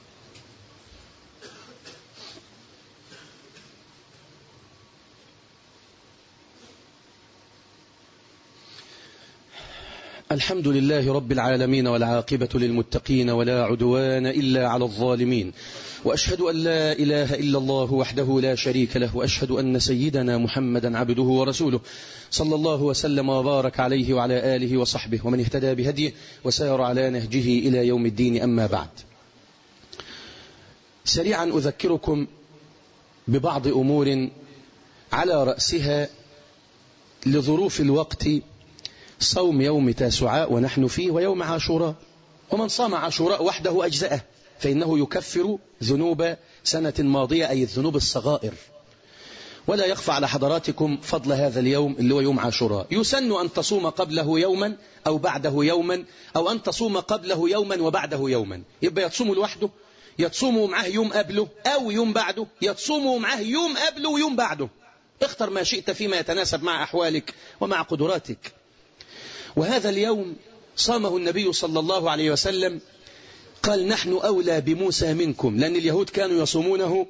S1: الحمد لله رب العالمين والعاقبة للمتقين ولا عدوان إلا على الظالمين وأشهد أن لا إله إلا الله وحده لا شريك له وأشهد أن سيدنا محمدا عبده ورسوله صلى الله وسلم وبارك عليه وعلى آله وصحبه ومن اهتدى بهديه وسار على نهجه إلى يوم الدين أما بعد سريعا أذكركم ببعض أمور على رأسها لظروف الوقت صوم يوم تاسعاء ونحن فيه ويوم عاشوراء ومن صام عاشوراء وحده أجزأه فإنه يكفر ذنوب سنة ماضية أي الذنوب الصغائر ولا يخفى على حضراتكم فضل هذا اليوم اللي هو يوم عاشوراء يسن أن تصوم قبله يوما أو بعده يوما أو أن تصوم قبله يوما وبعده يوما يبقى يتصوم لوحده يتصوموا معه يوم قبله أو يوم بعده يتصوموا معه يوم قبله ويوم بعده اختر ما شئت فيما يتناسب مع أحوالك ومع قدراتك وهذا اليوم صامه النبي صلى الله عليه وسلم قال نحن أولى بموسى منكم لأن اليهود كانوا يصومونه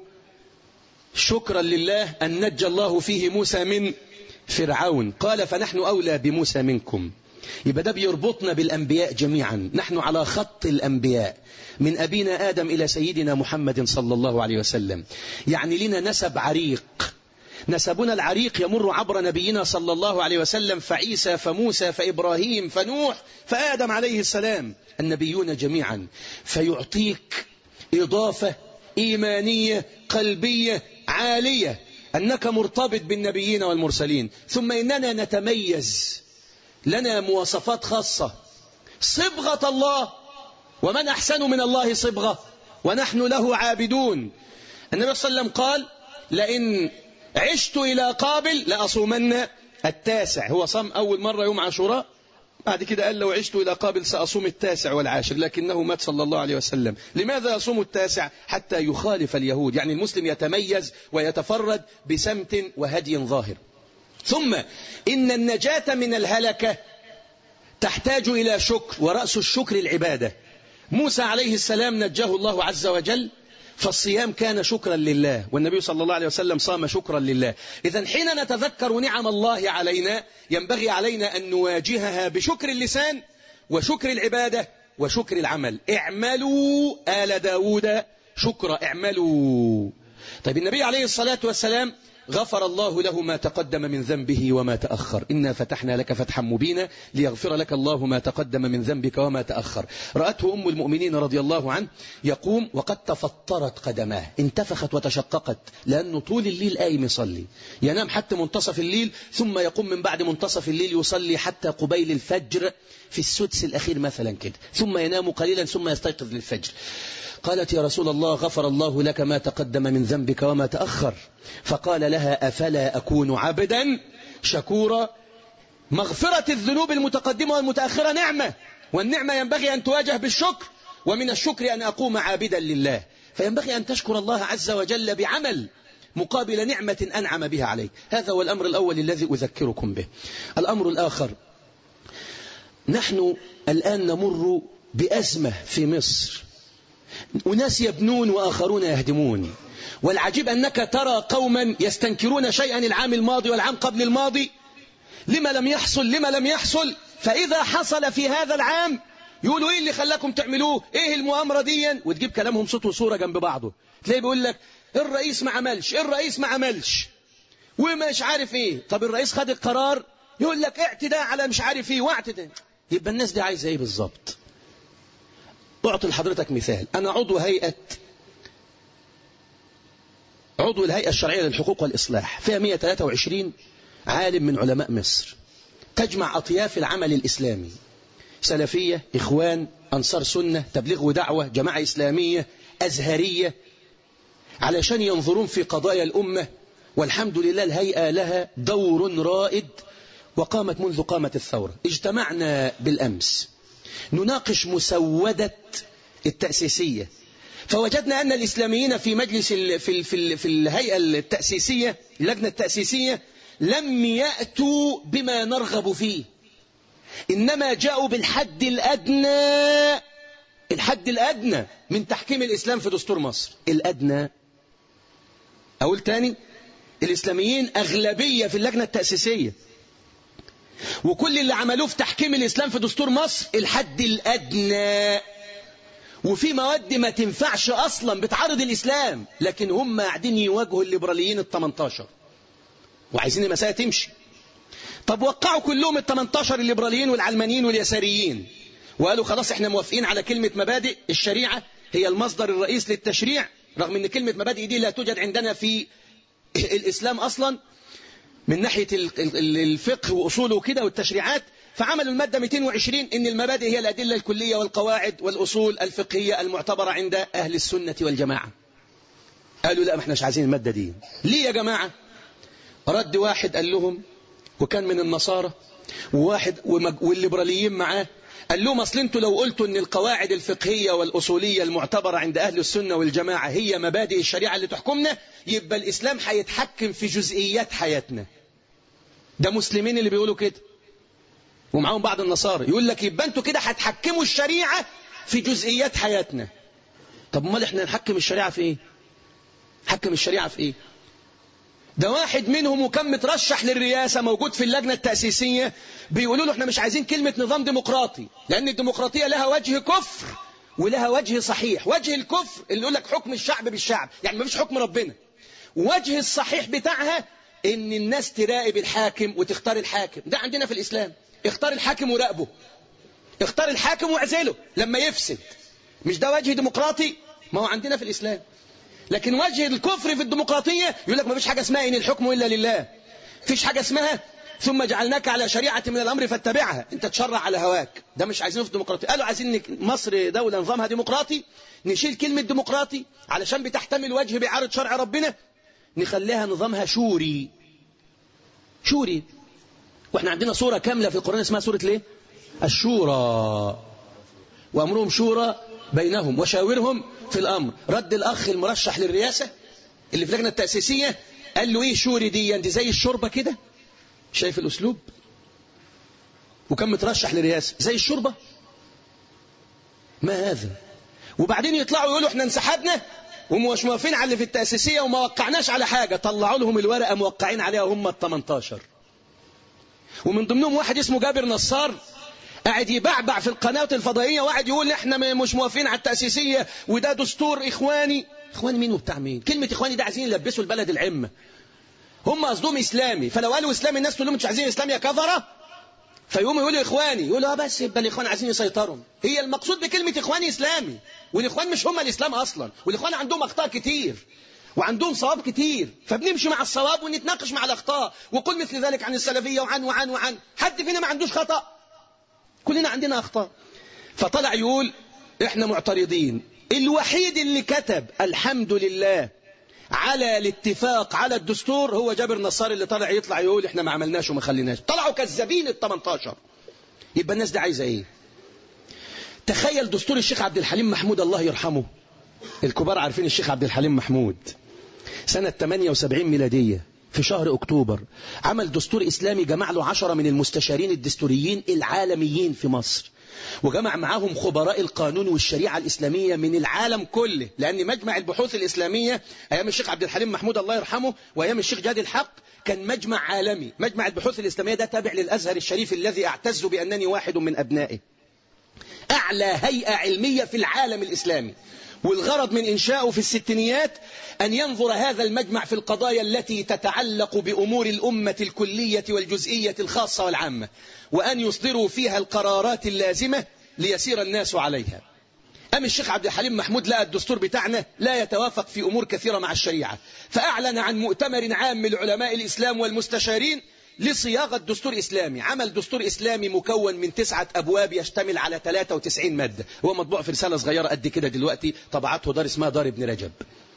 S1: شكرا لله أن نجى الله فيه موسى من فرعون قال فنحن أولى بموسى منكم يبقى ده بيربطنا بالأنبياء جميعا نحن على خط الأنبياء من أبينا آدم إلى سيدنا محمد صلى الله عليه وسلم يعني لنا نسب عريق نسبنا العريق يمر عبر نبينا صلى الله عليه وسلم فعيسى فموسى فإبراهيم فنوح فآدم عليه السلام النبيون جميعا فيعطيك إضافة إيمانية قلبية عالية أنك مرتبط بالنبيين والمرسلين ثم إننا نتميز لنا مواصفات خاصة صبغة الله ومن أحسن من الله صبغة ونحن له عابدون النبي صلى الله عليه وسلم قال لئن عشت إلى قابل لأصومن التاسع هو صام أول مرة يوم عاشوراء بعد كده قال لو عشت إلى قابل سأصوم التاسع والعاشر لكنه مات صلى الله عليه وسلم لماذا يصوم التاسع حتى يخالف اليهود يعني المسلم يتميز ويتفرد بسمت وهدي ظاهر ثم إن النجاة من الهلكة تحتاج إلى شكر ورأس الشكر العبادة موسى عليه السلام نجاه الله عز وجل فالصيام كان شكرا لله والنبي صلى الله عليه وسلم صام شكرا لله إذا حين نتذكر نعم الله علينا ينبغي علينا أن نواجهها بشكر اللسان وشكر العبادة وشكر العمل اعملوا آل داود شكرا اعملوا طيب النبي عليه الصلاة والسلام غفر الله له ما تقدم من ذنبه وما تأخر إنا فتحنا لك فتحا مبينا ليغفر لك الله ما تقدم من ذنبك وما تأخر رأته أم المؤمنين رضي الله عنه يقوم وقد تفطرت قدماه انتفخت وتشققت لأنه طول الليل قايم يصلي ينام حتى منتصف الليل ثم يقوم من بعد منتصف الليل يصلي حتى قبيل الفجر في السدس الأخير مثلا كده ثم ينام قليلا ثم يستيقظ للفجر قالت يا رسول الله غفر الله لك ما تقدم من ذنبك وما تأخر فقال لها أفلا أكون عبدا شكورا مغفرة الذنوب المتقدمة والمتأخرة نعمة والنعمة ينبغي أن تواجه بالشكر ومن الشكر أن أقوم عابدا لله فينبغي أن تشكر الله عز وجل بعمل مقابل نعمة أنعم بها عليك هذا هو الأمر الأول الذي أذكركم به الأمر الآخر نحن الآن نمر بأزمة في مصر أناس يبنون وآخرون يهدمون والعجيب أنك ترى قوما يستنكرون شيئا العام الماضي والعام قبل الماضي لما لم يحصل لما لم يحصل فإذا حصل في هذا العام يقولوا إيه اللي خلاكم تعملوه إيه المؤامرة دي وتجيب كلامهم صوت وصورة جنب بعضه تلاقيه بيقول لك الرئيس ما عملش الرئيس ما عملش ومش عارف إيه طب الرئيس خد القرار يقول لك اعتداء على مش عارف إيه واعتداء يبقى الناس دي عايزة إيه بالظبط أعطي لحضرتك مثال أنا عضو هيئة عضو الهيئة الشرعية للحقوق والإصلاح فيها 123 عالم من علماء مصر تجمع أطياف العمل الإسلامي سلفية إخوان أنصار سنة تبليغ ودعوة جماعة إسلامية أزهرية علشان ينظرون في قضايا الأمة والحمد لله الهيئة لها دور رائد وقامت منذ قامت الثورة اجتمعنا بالأمس نناقش مسودة التأسيسية فوجدنا أن الإسلاميين في مجلس في, في, في الهيئة التأسيسية اللجنة التأسيسية لم يأتوا بما نرغب فيه إنما جاءوا بالحد الأدنى الحد الأدنى من تحكيم الإسلام في دستور مصر الأدنى أقول تاني الإسلاميين أغلبية في اللجنة التأسيسية وكل اللي عملوه في تحكيم الإسلام في دستور مصر الحد الأدنى وفي مواد ما تنفعش أصلا بتعارض الإسلام لكن هم قاعدين يواجهوا الليبراليين ال 18 وعايزين المسألة تمشي طب وقعوا كلهم ال 18 الليبراليين والعلمانيين واليساريين وقالوا خلاص احنا موافقين على كلمة مبادئ الشريعة هي المصدر الرئيس للتشريع رغم ان كلمة مبادئ دي لا توجد عندنا في الإسلام أصلا من ناحية الفقه وأصوله كده والتشريعات فعملوا المادة 220 إن المبادئ هي الأدلة الكلية والقواعد والأصول الفقهية المعتبرة عند أهل السنة والجماعة قالوا لا ما احناش عايزين المادة دي ليه يا جماعة رد واحد قال لهم وكان من النصارى وواحد والليبراليين معاه قال لهم اصل انتوا لو قلتوا ان القواعد الفقهية والأصولية المعتبرة عند أهل السنة والجماعة هي مبادئ الشريعة اللي تحكمنا يبقى الإسلام هيتحكم في جزئيات حياتنا ده مسلمين اللي بيقولوا كده ومعاهم بعض النصارى يقول لك يبقى انتوا كده هتحكموا الشريعة في جزئيات حياتنا طب امال احنا نحكم الشريعة في ايه حكم الشريعة في ايه ده واحد منهم وكان مترشح للرئاسة موجود في اللجنة التأسيسية بيقولوا له احنا مش عايزين كلمة نظام ديمقراطي لأن الديمقراطية لها وجه كفر ولها وجه صحيح وجه الكفر اللي يقول لك حكم الشعب بالشعب يعني ما فيش حكم ربنا وجه الصحيح بتاعها ان الناس تراقب الحاكم وتختار الحاكم ده عندنا في الإسلام اختار الحاكم وراقبه اختار الحاكم واعزله لما يفسد مش ده وجه ديمقراطي ما هو عندنا في الإسلام لكن وجه الكفر في الديمقراطية يقول لك ما فيش حاجة اسمها إن الحكم إلا لله فيش حاجة اسمها ثم جعلناك على شريعة من الأمر فاتبعها انت تشرع على هواك ده مش عايزينه في الديمقراطية قالوا عايزين مصر دولة نظامها ديمقراطي نشيل كلمة ديمقراطي علشان بتحتمل وجه بإعارة شرع ربنا نخليها نظامها شوري شوري واحنا عندنا صورة كاملة في القرآن اسمها سورة ليه الشورى وأمرهم شورى بينهم وشاورهم في الأمر رد الأخ المرشح للرئاسة اللي في لجنة التأسيسية قال له إيه شوري دي أنت زي الشوربة كده شايف الأسلوب وكان مترشح للرئاسة زي الشوربة ما هذا وبعدين يطلعوا يقولوا احنا انسحبنا ومش موافقين على اللي في التأسيسية وما وقعناش على حاجة طلعوا لهم الورقة موقعين عليها هم ال 18 ومن ضمنهم واحد اسمه جابر نصار قاعد يبعبع في القنوات الفضائية وقاعد يقول احنا مش موافقين على التأسيسية وده دستور إخواني إخواني مين وبتاع مين كلمة إخواني ده عايزين يلبسوا البلد العمة هم قصدهم إسلامي فلو قالوا إسلامي الناس تقول لهم مش عايزين إسلام يا كفرة فيقوموا يقولوا إخواني يقولوا اه بس يبقى الإخوان عايزين يسيطروا هي المقصود بكلمة إخواني إسلامي والإخوان مش هم الإسلام أصلا والإخوان عندهم أخطاء كتير وعندهم صواب كتير فبنمشي مع الصواب ونتناقش مع الأخطاء وقل مثل ذلك عن السلفية وعن وعن وعن حد فينا ما عندوش خطأ كلنا عندنا أخطاء فطلع يقول احنا معترضين الوحيد اللي كتب الحمد لله على الاتفاق على الدستور هو جابر نصار اللي طلع يطلع يقول احنا ما عملناش وما خليناش طلعوا كذابين ال 18 يبقى الناس دي عايزه ايه تخيل دستور الشيخ عبد الحليم محمود الله يرحمه الكبار عارفين الشيخ عبد الحليم محمود سنة 78 ميلادية في شهر أكتوبر عمل دستور إسلامي جمع له عشرة من المستشارين الدستوريين العالميين في مصر وجمع معاهم خبراء القانون والشريعة الإسلامية من العالم كله لأن مجمع البحوث الإسلامية أيام الشيخ عبد الحليم محمود الله يرحمه وأيام الشيخ جاد الحق كان مجمع عالمي مجمع البحوث الإسلامية ده تابع للأزهر الشريف الذي أعتز بأنني واحد من أبنائه أعلى هيئة علمية في العالم الإسلامي والغرض من إنشائه في الستينيات أن ينظر هذا المجمع في القضايا التي تتعلق بأمور الأمة الكلية والجزئية الخاصة والعامة وأن يصدروا فيها القرارات اللازمة ليسير الناس عليها أم الشيخ عبد الحليم محمود لقى الدستور بتاعنا لا يتوافق في أمور كثيرة مع الشريعة فأعلن عن مؤتمر عام من علماء الإسلام والمستشارين لصياغة دستور إسلامي عمل دستور إسلامي مكون من تسعة أبواب يشتمل على 93 مادة هو مطبوع في رسالة صغيرة قد كده دلوقتي طبعته دار اسمها دار ابن رجب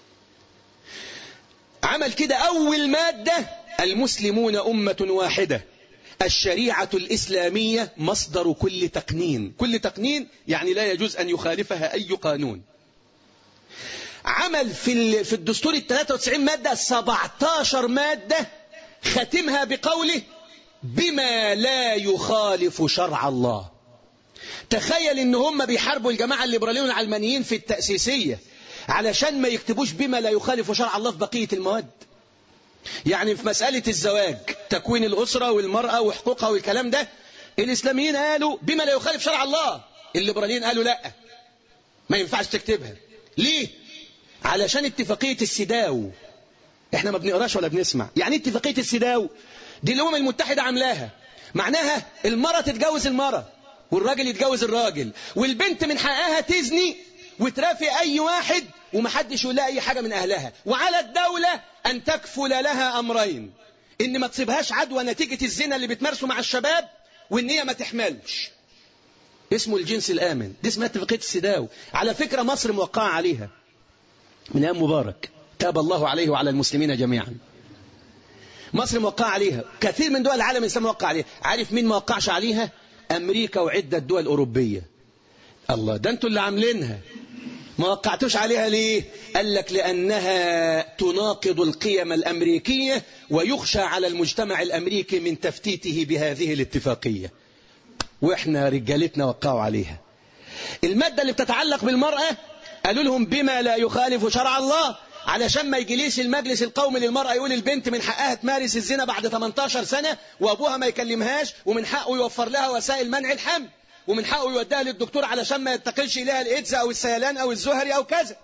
S1: عمل كده أول مادة المسلمون أمة واحدة الشريعة الإسلامية مصدر كل تقنين كل تقنين يعني لا يجوز أن يخالفها أي قانون عمل في في الدستور ال 93 مادة 17 مادة ختمها بقوله بما لا يخالف شرع الله تخيل ان هم بيحاربوا الجماعة الليبراليون العلمانيين في التأسيسية علشان ما يكتبوش بما لا يخالف شرع الله في بقية المواد يعني في مسألة الزواج تكوين الأسرة والمرأة وحقوقها والكلام ده الإسلاميين قالوا بما لا يخالف شرع الله الليبراليين قالوا لا ما ينفعش تكتبها ليه علشان اتفاقية السداو احنا ما بنقراش ولا بنسمع يعني اتفاقية السداو دي الأمم المتحدة عاملاها معناها المرأة تتجوز المرأة والراجل يتجوز الراجل والبنت من حقها تزني وترافي أي واحد ومحدش يقول لها أي حاجة من أهلها وعلى الدولة أن تكفل لها أمرين إن ما تصيبهاش عدوى نتيجة الزنا اللي بتمارسه مع الشباب وإن هي ما تحملش اسمه الجنس الآمن دي اسمها اتفاقية السداو على فكرة مصر موقعة عليها من أيام مبارك تاب الله عليه وعلى المسلمين جميعا مصر موقعة عليها كثير من دول العالم الإسلامي موقع عليها عارف مين ما وقعش عليها أمريكا وعدة دول أوروبية الله ده انتوا اللي عاملينها ما وقعتوش عليها ليه قال لك لأنها تناقض القيم الأمريكية ويخشى على المجتمع الأمريكي من تفتيته بهذه الاتفاقية وإحنا رجالتنا وقعوا عليها المادة اللي بتتعلق بالمرأة قالوا لهم بما لا يخالف شرع الله علشان ما يجيليش المجلس القومي للمرأة يقول البنت من حقها تمارس الزنا بعد 18 سنة وأبوها ما يكلمهاش ومن حقه يوفر لها وسائل منع الحمل ومن حقه يوديها للدكتور علشان ما يتقلش إليها الإيدز أو السيلان أو الزهري أو كذا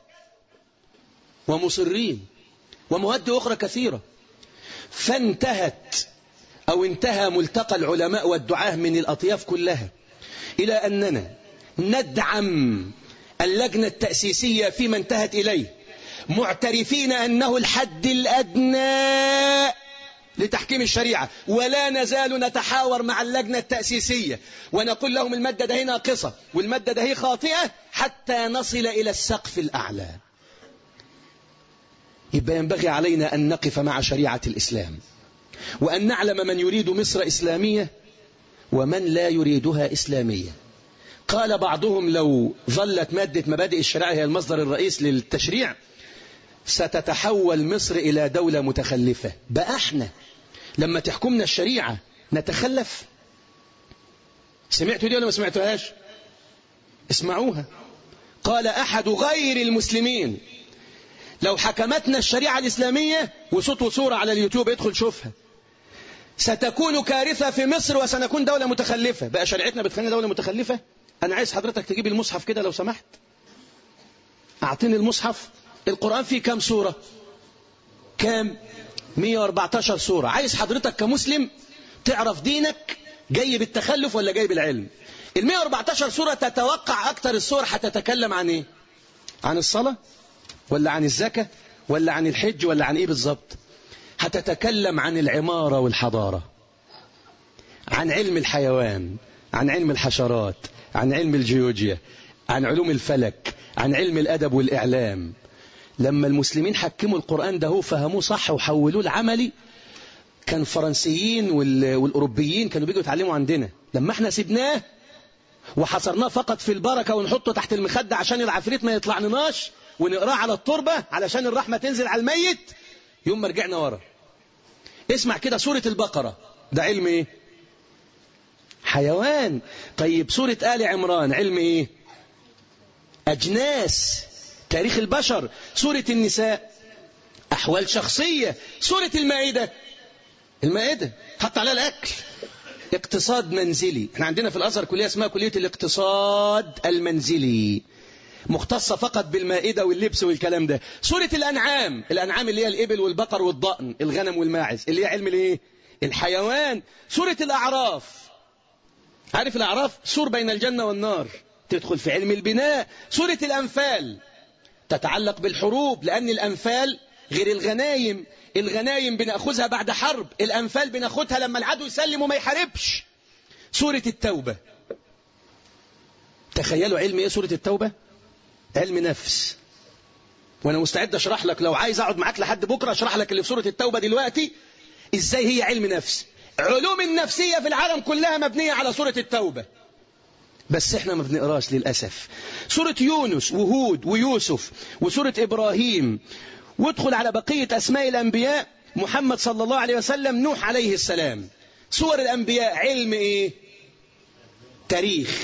S1: ومصرين ومواد أخرى كثيرة فانتهت أو انتهى ملتقى العلماء والدعاة من الأطياف كلها إلى أننا ندعم اللجنة التأسيسية فيما انتهت إليه معترفين أنه الحد الأدنى لتحكيم الشريعة ولا نزال نتحاور مع اللجنة التأسيسية ونقول لهم المادة ده ناقصة والمادة ده خاطئة حتى نصل إلى السقف الأعلى يبقى ينبغي علينا أن نقف مع شريعة الإسلام وأن نعلم من يريد مصر إسلامية ومن لا يريدها إسلامية قال بعضهم لو ظلت مادة مبادئ الشريعة هي المصدر الرئيس للتشريع ستتحول مصر إلى دولة متخلفة بقى احنا لما تحكمنا الشريعة نتخلف سمعتوا دي ولا ما سمعتوهاش اسمعوها قال أحد غير المسلمين لو حكمتنا الشريعة الإسلامية وصوت وصورة على اليوتيوب ادخل شوفها ستكون كارثة في مصر وسنكون دولة متخلفة بقى شريعتنا بتخلينا دولة متخلفة أنا عايز حضرتك تجيب المصحف كده لو سمحت أعطيني المصحف القرآن فيه كام سورة كام 114 سورة عايز حضرتك كمسلم تعرف دينك جاي بالتخلف ولا جاي بالعلم ال 114 سورة تتوقع أكتر السور هتتكلم عن إيه عن الصلاة ولا عن الزكاة ولا عن الحج ولا عن إيه بالظبط هتتكلم عن العمارة والحضارة عن علم الحيوان عن علم الحشرات عن علم الجيولوجيا عن علوم الفلك عن علم الأدب والإعلام لما المسلمين حكموا القرآن ده فهموه صح وحولوه العملي كان فرنسيين والأوروبيين كانوا بيجوا يتعلموا عندنا لما احنا سيبناه وحصرناه فقط في البركة ونحطه تحت المخدة عشان العفريت ما يطلعناش ونقراه على التربة علشان الرحمة تنزل على الميت يوم ما رجعنا ورا اسمع كده سورة البقرة ده علم ايه حيوان طيب سورة آل عمران علم ايه أجناس تاريخ البشر سورة النساء أحوال شخصية سورة المائدة المائدة حط عليها الأكل اقتصاد منزلي احنا عندنا في الأزهر كلية اسمها كلية الاقتصاد المنزلي مختصة فقط بالمائدة واللبس والكلام ده سورة الأنعام الأنعام اللي هي الإبل والبقر والضأن الغنم والماعز اللي هي علم الايه الحيوان سورة الأعراف عارف الأعراف سور بين الجنة والنار تدخل في علم البناء سورة الأنفال تتعلق بالحروب لأن الأنفال غير الغنايم الغنايم بنأخذها بعد حرب الأنفال بناخدها لما العدو يسلم وما يحاربش سورة التوبة تخيلوا علم ايه سورة التوبة علم نفس وانا مستعد اشرح لك لو عايز اقعد معاك لحد بكرة اشرح لك اللي في سورة التوبة دلوقتي ازاي هي علم نفس علوم النفسية في العالم كلها مبنية على سورة التوبة بس احنا ما بنقراش للأسف سورة يونس وهود ويوسف وسورة إبراهيم وادخل على بقية أسماء الأنبياء محمد صلى الله عليه وسلم نوح عليه السلام سور الأنبياء علم إيه تاريخ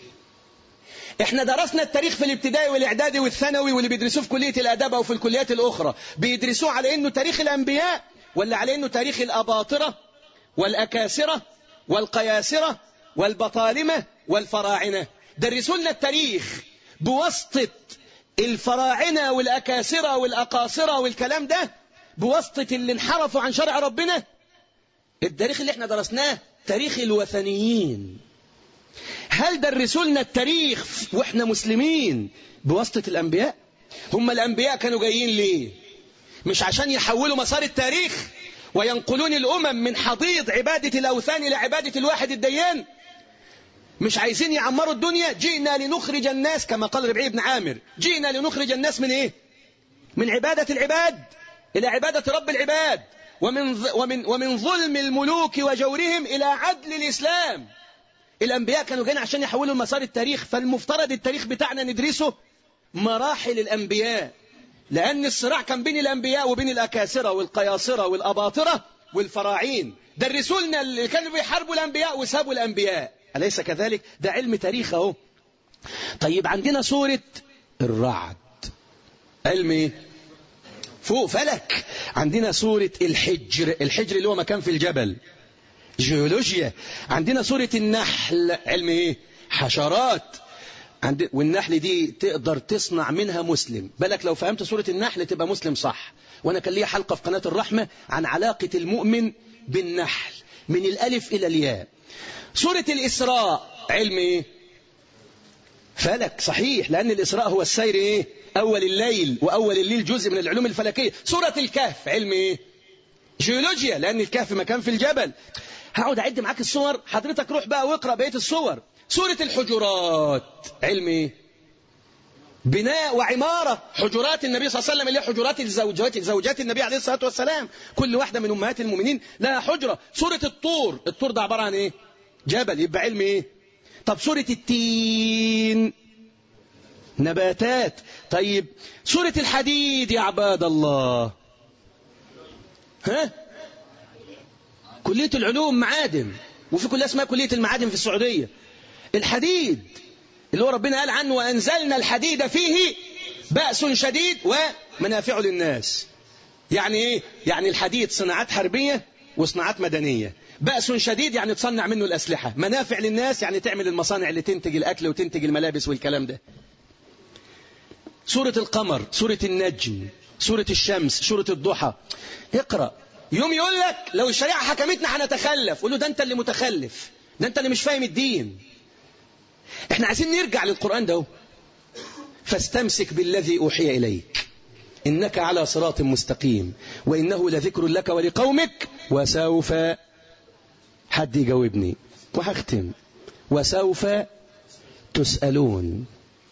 S1: احنا درسنا التاريخ في الابتدائي والاعدادي والثانوي واللي بيدرسوه في كلية الاداب او في الكليات الاخرى بيدرسوه على انه تاريخ الانبياء ولا على انه تاريخ الاباطرة والاكاسرة والقياسرة والبطالمة والفراعنة درسوا لنا التاريخ بواسطة الفراعنة والأكاسرة والأقاصرة والكلام ده بواسطة اللي انحرفوا عن شرع ربنا التاريخ اللي احنا درسناه تاريخ الوثنيين هل درسوا لنا التاريخ واحنا مسلمين بواسطة الأنبياء هم الأنبياء كانوا جايين ليه مش عشان يحولوا مسار التاريخ وينقلون الأمم من حضيض عبادة الأوثان إلى عبادة الواحد الديان مش عايزين يعمروا الدنيا جئنا لنخرج الناس كما قال ربعي بن عامر جئنا لنخرج الناس من ايه من عبادة العباد إلى عبادة رب العباد ومن, ومن, ومن ظلم الملوك وجورهم إلى عدل الإسلام الأنبياء كانوا جايين عشان يحولوا مسار التاريخ فالمفترض التاريخ بتاعنا ندرسه مراحل الأنبياء لأن الصراع كان بين الأنبياء وبين الأكاسرة والقياصرة والأباطرة والفراعين درسوا لنا اللي كانوا بيحاربوا الأنبياء وسابوا الأنبياء أليس كذلك ده علم تاريخ اهو طيب عندنا سورة الرعد علم ايه فوق فلك عندنا سورة الحجر الحجر اللي هو مكان في الجبل جيولوجيا عندنا سورة النحل علم ايه حشرات عند والنحل دي تقدر تصنع منها مسلم بالك لو فهمت سورة النحل تبقى مسلم صح وانا كان لي حلقة في قناة الرحمة عن علاقة المؤمن بالنحل من الالف الى الياء سورة الإسراء علم إيه؟ فلك صحيح لأن الإسراء هو السير إيه؟ أول الليل وأول الليل جزء من العلوم الفلكية سورة الكهف علم إيه؟ جيولوجيا لأن الكهف مكان في الجبل هقعد أعد معاك الصور حضرتك روح بقى واقرأ بقية الصور سورة الحجرات علم إيه؟ بناء وعمارة حجرات النبي صلى الله عليه وسلم اللي هي حجرات الزوجات زوجات النبي عليه الصلاة والسلام كل واحدة من أمهات المؤمنين لها حجرة سورة الطور الطور ده عبارة عن إيه جبل يبقى علم ايه طب سورة التين نباتات طيب سورة الحديد يا عباد الله ها كلية العلوم معادن وفي كلية اسمها كلية المعادن في السعودية الحديد اللي هو ربنا قال عنه وأنزلنا الحديد فيه بأس شديد ومنافع للناس يعني ايه يعني الحديد صناعات حربية وصناعات مدنية بأس شديد يعني تصنع منه الأسلحة منافع للناس يعني تعمل المصانع اللي تنتج الأكل وتنتج الملابس والكلام ده سورة القمر سورة النجم سورة الشمس سورة الضحى اقرأ يوم يقول لك لو الشريعة حكمتنا هنتخلف قول له ده انت اللي متخلف ده انت اللي مش فاهم الدين احنا عايزين نرجع للقرآن ده فاستمسك بالذي أوحي إليك إنك على صراط مستقيم وإنه لذكر لك ولقومك وسوف حد يجاوبني وهختم وسوف تسألون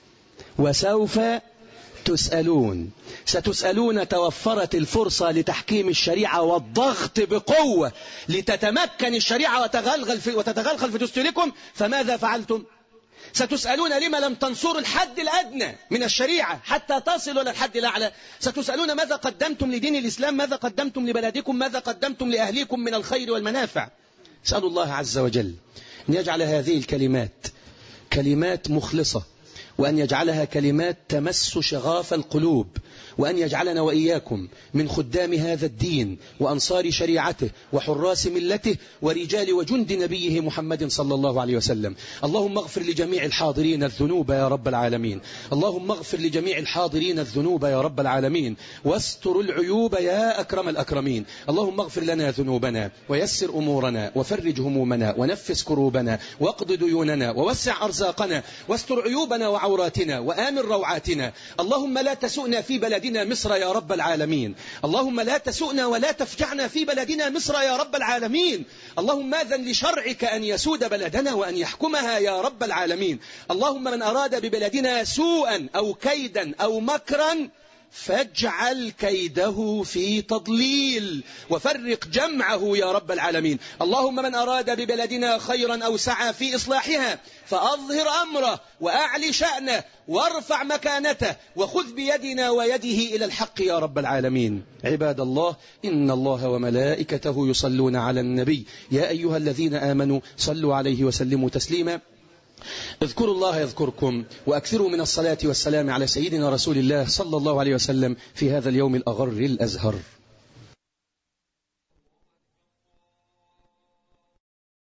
S1: وسوف تسألون ستسألون توفرت الفرصة لتحكيم الشريعة والضغط بقوة لتتمكن الشريعة وتغلغل في وتتغلغل في دستوركم فماذا فعلتم ستسألون لما لم تنصروا الحد الأدنى من الشريعة حتى تصلوا إلى الحد الأعلى ستسألون ماذا قدمتم لدين الإسلام ماذا قدمتم لبلدكم ماذا قدمتم لأهليكم من الخير والمنافع اسألوا الله عز وجل أن يجعل هذه الكلمات كلمات مخلصة وأن يجعلها كلمات تمس شغاف القلوب وأن يجعلنا وإياكم من خدام هذا الدين وأنصار شريعته وحراس ملته ورجال وجند نبيه محمد صلى الله عليه وسلم اللهم اغفر لجميع الحاضرين الذنوب يا رب العالمين اللهم اغفر لجميع الحاضرين الذنوب يا رب العالمين واستر العيوب يا أكرم الأكرمين اللهم اغفر لنا ذنوبنا ويسر أمورنا وفرج همومنا ونفس كروبنا واقض ديوننا ووسع أرزاقنا واستر عيوبنا وعوراتنا وآمن روعاتنا اللهم لا تسؤنا في بلدنا مصر يا رب العالمين اللهم لا تسؤنا ولا تفجعنا في بلدنا مصر يا رب العالمين اللهم اذن لشرعك أن يسود بلدنا وأن يحكمها يا رب العالمين اللهم من أراد ببلدنا سوءا أو كيدا أو مكرا فاجعل كيده في تضليل وفرق جمعه يا رب العالمين اللهم من أراد ببلدنا خيرا أو سعى في إصلاحها فأظهر أمره وأعلي شأنه وارفع مكانته وخذ بيدنا ويده إلى الحق يا رب العالمين عباد الله إن الله وملائكته يصلون على النبي يا أيها الذين آمنوا صلوا عليه وسلموا تسليما اذكروا الله يذكركم وأكثروا من الصلاة والسلام على سيدنا رسول الله صلى الله عليه وسلم في هذا اليوم الأغر الأزهر